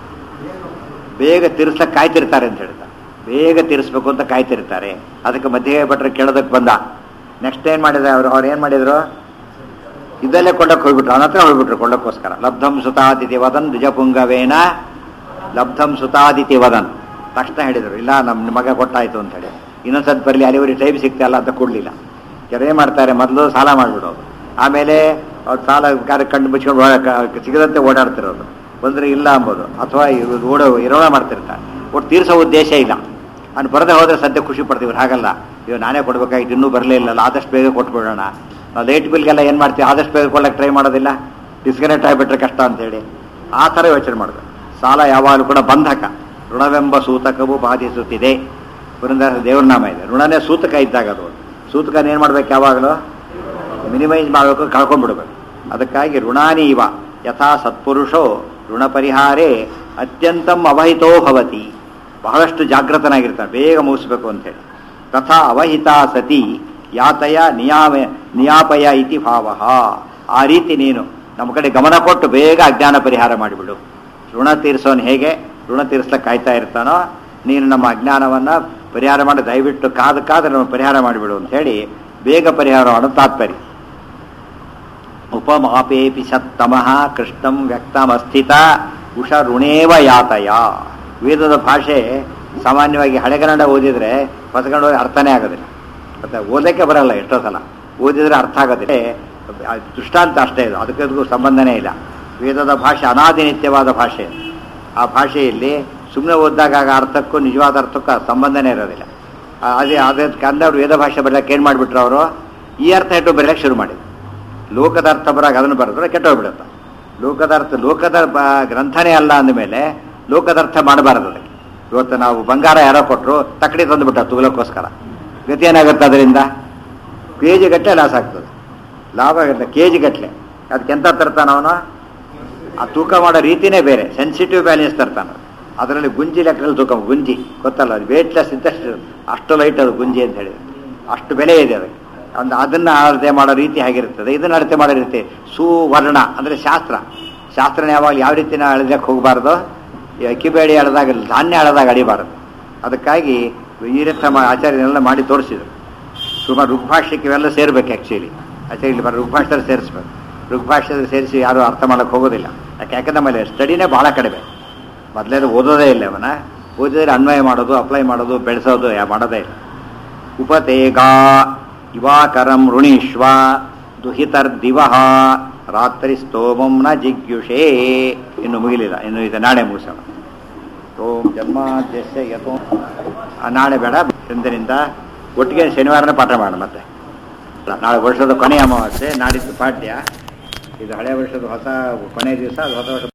ಬೇಗ ತೀರಿಸ್ಲಕ್ಕೆ ಕಾಯ್ತಿರ್ತಾರೆ ಅಂತ ಹೇಳ್ತಾರೆ ಬೇಗ ತೀರಿಸ್ಬೇಕು ಅಂತ ಕಾಯ್ತಿರ್ತಾರೆ ಅದಕ್ಕೆ ಮಧ್ಯೆ ಭಟ್ರು ಕೇಳೋದಕ್ಕೆ ಬಂದ ನೆಕ್ಸ್ಟ್ ಏನು ಮಾಡಿದ್ರೆ ಅವರು ಅವ್ರು ಏನು ಮಾಡಿದ್ರು ಇದಲ್ಲೇ ಕೊಂಡಕ್ಕೆ ಹೋಗ್ಬಿಟ್ರು ಅವನ ಹತ್ರ ಹೋಗ್ಬಿಟ್ರು ಕೊಂಡಕ್ಕೋಸ್ಕರ ಲಬ್ಧಂ ಸುತಾದಿತಿ ವದನ್ ದ್ವಿಜಪುಂಗವೇನ ಲಬ್ಧಂ ಸುತಾದಿತಿ ವದನ್ ತಕ್ಷಣ ಹೇಳಿದರು ಇಲ್ಲ ನಮ್ಮ ಮಗ ಕೊಟ್ಟಾಯ್ತು ಅಂತ ಹೇಳಿ ಇನ್ನೊಂದ್ಸತಿ ಬರಲಿ ಅಲ್ಲಿವರೆಗೆ ಟೈಮ್ ಸಿಗ್ತಾ ಇಲ್ಲ ಅಂತ ಕೊಡಲಿಲ್ಲ ಕೆಲವೇ ಮಾಡ್ತಾರೆ ಮೊದಲು ಸಾಲ ಮಾಡಿಬಿಡೋದು ಆಮೇಲೆ ಅವ್ರು ಸಾಲ ಕಾರ್ಯ ಕಣ್ಣು ಮುಚ್ಕೊಂಡು ಓಡ- ಸಿಗದಂತೆ ಓಡಾಡ್ತಿರೋದು ಬಂದರೆ ಇಲ್ಲ ಅಂಬೋದು ಅಥವಾ ಇವ್ರು ಓಡೋ ಇರೋಣ ಮಾಡ್ತಿರ್ತಾರೆ ಒಟ್ಟು ತೀರಿಸೋ ಉದ್ದೇಶ ಇಲ್ಲ ಅವ್ನು ಬರದೆ ಹೋದ್ರೆ ಸದ್ಯ ಖುಷಿ ಪಡ್ತೀವಿ ಇವ್ರು ಹಾಗಲ್ಲ ಇವ್ ನಾನೇ ಕೊಡ್ಬೇಕಾಗಿತ್ತು ಇನ್ನೂ ಬರಲೇ ಇಲ್ಲಲ್ಲ ಆದಷ್ಟು ಬೇಗ ಕೊಟ್ಬಿಡೋಣ ನಾವು ಲೈಟ್ ಬಿಲ್ಗೆಲ್ಲ ಏನು ಮಾಡ್ತೀವಿ ಆದಷ್ಟು ಬೇಗ ಕೊಡಕ್ಕೆ ಟ್ರೈ ಮಾಡೋದಿಲ್ಲ ಡಿಸ್ಕನೆಕ್ಟ್ ಆಗಿಬಿಟ್ರೆ ಕಷ್ಟ ಅಂತೇಳಿ ಆ ಥರ ಯೋಚನೆ ಮಾಡೋದು ಸಾಲ ಯಾವಾಗಲೂ ಕೂಡ ಬಂಧಕ ಋಣವೆಂಬ ಸೂತಕವು ಬಾಧಿಸುತ್ತಿದೆ ಪುರಂದರ ದೇವ್ರ ನಾಮ ಇದೆ ಋಣನೇ ಸೂತಕ ಇದ್ದಾಗ ಅದು ಸೂತಕನ ಏನು ಮಾಡ್ಬೇಕು ಯಾವಾಗಲೂ ಮಿನಿಮೈಸ್ ಮಾಡಬೇಕು ಕಳ್ಕೊಂಡ್ಬಿಡ್ಬೇಕು ಅದಕ್ಕಾಗಿ ಋಣಾನಿ ಇವ ಯಥಾ ಸತ್ಪುರುಷೋ ಋಣ ಪರಿಹಾರೇ ಅತ್ಯಂತಂ ಅವಹಿತೋ ಭವತಿ ಬಹಳಷ್ಟು ಜಾಗೃತನಾಗಿರ್ತಾನೆ ಬೇಗ ಮುಗಿಸ್ಬೇಕು ಅಂತೇಳಿ ತಥಾ ಅವಹಿತ ಸತಿ ಯಾತಯ ನಿಯಾಮ ನಿಯಾಪಯ ಇತಿ ಭಾವ ಆ ರೀತಿ ನೀನು ನಮ್ಮ ಕಡೆ ಗಮನ ಕೊಟ್ಟು ಬೇಗ ಅಜ್ಞಾನ ಪರಿಹಾರ ಮಾಡಿಬಿಡು ಋಣ ತೀರಿಸೋನು ಹೇಗೆ ಋಣ ತೀರಿಸ್ಲಿಕ್ಕೆ ಕಾಯ್ತಾ ಇರ್ತಾನೋ ನೀನು ನಮ್ಮ ಅಜ್ಞಾನವನ್ನು ಪರಿಹಾರ ಮಾಡಿ ದಯವಿಟ್ಟು ಕಾದು ಕಾದು ನಮ್ಮ ಪರಿಹಾರ ಮಾಡಿಬಿಡು ಅಂತ ಹೇಳಿ ಬೇಗ ಪರಿಹಾರ ಮಾಡೋ ತಾತ್ಪರ್ಯ ಉಪಮಾಪೇಪಿ ಸತ್ತಮಃ ಕೃಷ್ಣಂ ವ್ಯಕ್ತಮಸ್ಥಿತ ಉಷ ಋಣೇವ ಯಾತಯ ವೇದದ ಭಾಷೆ ಸಾಮಾನ್ಯವಾಗಿ ಹಳೆಗನ್ನಡ ಓದಿದ್ರೆ ಹೊಸಗನ್ನಡ ಓದಿ ಅರ್ಥನೇ ಆಗೋದಿಲ್ಲ ಮತ್ತೆ ಓದಕ್ಕೆ ಬರಲ್ಲ ಎಷ್ಟೋ ಸಲ ಓದಿದ್ರೆ ಅರ್ಥ ಆಗೋದಿಲ್ಲ ಆ ದೃಷ್ಟಾಂತ ಅಷ್ಟೇ ಇದು ಅದಕ್ಕೆ ಅದಕ್ಕೂ ಸಂಬಂಧನೇ ಇಲ್ಲ ವೇದದ ಭಾಷೆ ಅನಾದಿನಿತ್ಯವಾದ ಭಾಷೆ ಆ ಭಾಷೆಯಲ್ಲಿ ಸುಮ್ಮನೆ ಓದಿದಾಗ ಆಗ ಅರ್ಥಕ್ಕೂ ನಿಜವಾದ ಅರ್ಥಕ್ಕೂ ಆ ಸಂಬಂಧನೇ ಇರೋದಿಲ್ಲ ಆ, ಅದೇ ಅದೇ ಕಂದವ್ರು ವೇದ ಭಾಷೆ ಬರಲಿಕ್ಕೆ ಏನು ಮಾಡಿಬಿಟ್ರು ಅವರು ಈ ಅರ್ಥ ಇಟ್ಟು ಬರಲಿಕ್ಕೆ ಶುರು ಮಾಡಿದ್ರು ಲೋಕದ ಅರ್ಥ ಬರಾಗ ಅದನ್ನು ಬರೆದ್ರೆ ಕೆಟ್ಟೋಗ್ಬಿಡುತ್ತೆ ಲೋಕದ ಅರ್ಥ ಲೋಕದ ಬ- ಗ್ರಂಥನೇ ಅಲ್ಲ ಅಂದಮೇಲೆ ಲೋಕದ ಅರ್ಥ ಮಾಡಬಾರದು ಅದಕ್ಕೆ ಇವತ್ತು ನಾವು ಬಂಗಾರ ಯಾರೋ ಕೊಟ್ಟರು ತಕ್ಕಡಿ ತಂದುಬಿಟ್ಟ ತುಗಲಕ್ಕೋಸ್ಕರ ಗತಿ ಏನಾಗುತ್ತೆ ಅದರಿಂದ ಕೆ ಜಿ ಗಟ್ಟಲೆ ಲಾಸ್ ಆಗ್ತದೆ ಲಾಭ ಆಗುತ್ತೆ ಕೆ ಜಿ ಗಟ್ಟಲೆ ಅದಕ್ಕೆ ಎಂತ ತರ್ತಾನ ಅವನು ಆ ತೂಕ ಮಾಡೋ ರೀತಿನೇ ಬೇರೆ ಸೆನ್ಸಿಟಿವ್ ಬ್ಯಾಲೆನ್ಸ್ ತರ್ತಾನೆ ಅದರಲ್ಲಿ ಗುಂಜಿ ಲೆಕ್ಕದಲ್ಲಿ ತೂಕ ಗುಂಜಿ ಗೊತ್ತಲ್ಲ ಅದು ವೇಟ್ಲೆಸ್ ಇದ್ದಷ್ಟು ಅಷ್ಟು ಲೈಟ್ ಅದು ಗುಂಜಿ ಅಂತ ಹೇಳಿದ್ರೆ ಅಷ್ಟು ಬೆಲೆ ಇದೆ ಅದಕ್ಕೆ ಒಂದು ಅದನ್ನ ಅಳತೆ ಮಾಡೋ ರೀತಿ ಹೇಗಿರ್ತದೆ ಇದನ್ನ ಅಳತೆ ಮಾಡೋ ರೀತಿ ಸುವರ್ಣ ಅಂದರೆ ಶಾಸ್ತ್ರ ಶಾಸ್ತ್ರನ ಯಾವಾಗ ಯಾವ ರೀತಿ ನಾವು ಅಳದಕ್ಕೆ ಹೋಗಬಾರ್ದು ಈ ಅಕ್ಕಿಬೇಡಿ ಅಳದಾಗ ಧಾನ್ಯ ಅಳದಾಗ ಅಡಿಬಾರದು ಅದಕ್ಕಾಗಿ ಈ ರೀತಿ ಮಾ- ಆಚಾರ್ಯನೆಲ್ಲ ಮಾಡಿ ತೋರಿಸಿದ್ರು ಸುಮಾರು ಋಗ್ಭಾಷ್ಯಕ್ಕೆ ಇವೆಲ್ಲ ಸೇರ್ಬೇಕು ಆ್ಯಕ್ಚುಲಿ ಆಚಾರ್ಯ ಇಲ್ಲಿ ಬರೋ ಋಗ್ಭಾಷ್ಯದಲ್ಲಿ ಸೇರಿಸ್ಬೇಕು ಋಗ್ಭಾಷ್ಯದಲ್ಲಿ ಸೇರಿಸಿ ಯಾರು ಅರ್ಥ ಮಾಡೋಕ್ಕೆ ಹೋಗೋದಿಲ್ಲ ಯಾಕೆ ಯಾಕಂದ್ರೆ ಆಮೇಲೆ ಸ್ಟಡಿನೇ ಭಾಳ ಕಡಿಮೆ ಮೊದಲೇದು ಓದೋದೇ ಇಲ್ಲ ಅವನ ಓದಿದ್ರೆ ಅನ್ವಯ ಮಾಡೋದು ಅಪ್ಲೈ ಮಾಡೋದು ಬೆಳೆಸೋದು ಯಾ ಮಾಡೋದೇ ಇಲ್ಲ ಉಪತೇಗಾ ಇವಾಕರಂ ಋಣೀಶ್ವ ದುಹಿತರ್ದಿವ ರಾತ್ರಿ ಸ್ತೋಮಂ ನ ಜಿಗ್ಯುಷೇ ಇನ್ನು ಮುಗಿಲಿಲ್ಲ ಇನ್ನು ಇದು ನಾಳೆ ಮುಗಿಸೋಣ ಓಂ ಜನ್ಮಾದ್ಯಸ್ಯ ಯಥೋ ಆ, ನಾಳೆ ಬೇಡ ಇಂದಿನಿಂದ ಒಟ್ಟಿಗೆ ಶನಿವಾರನೇ ಪಾಠ ಮಾಡೋಣ ಮತ್ತೆ ನಾಳೆ ವರ್ಷದ ಕೊನೆಯ ಅಮಾವಾಸ್ಯೆ ನಾಡಿದ್ದು ಪಾಠ್ಯ ಇದು ಹಳೆ ವರ್ಷದ ಹೊಸ ಕೊನೆಯ ದಿವಸ ಅದು ಹೊಸ ವರ್ಷ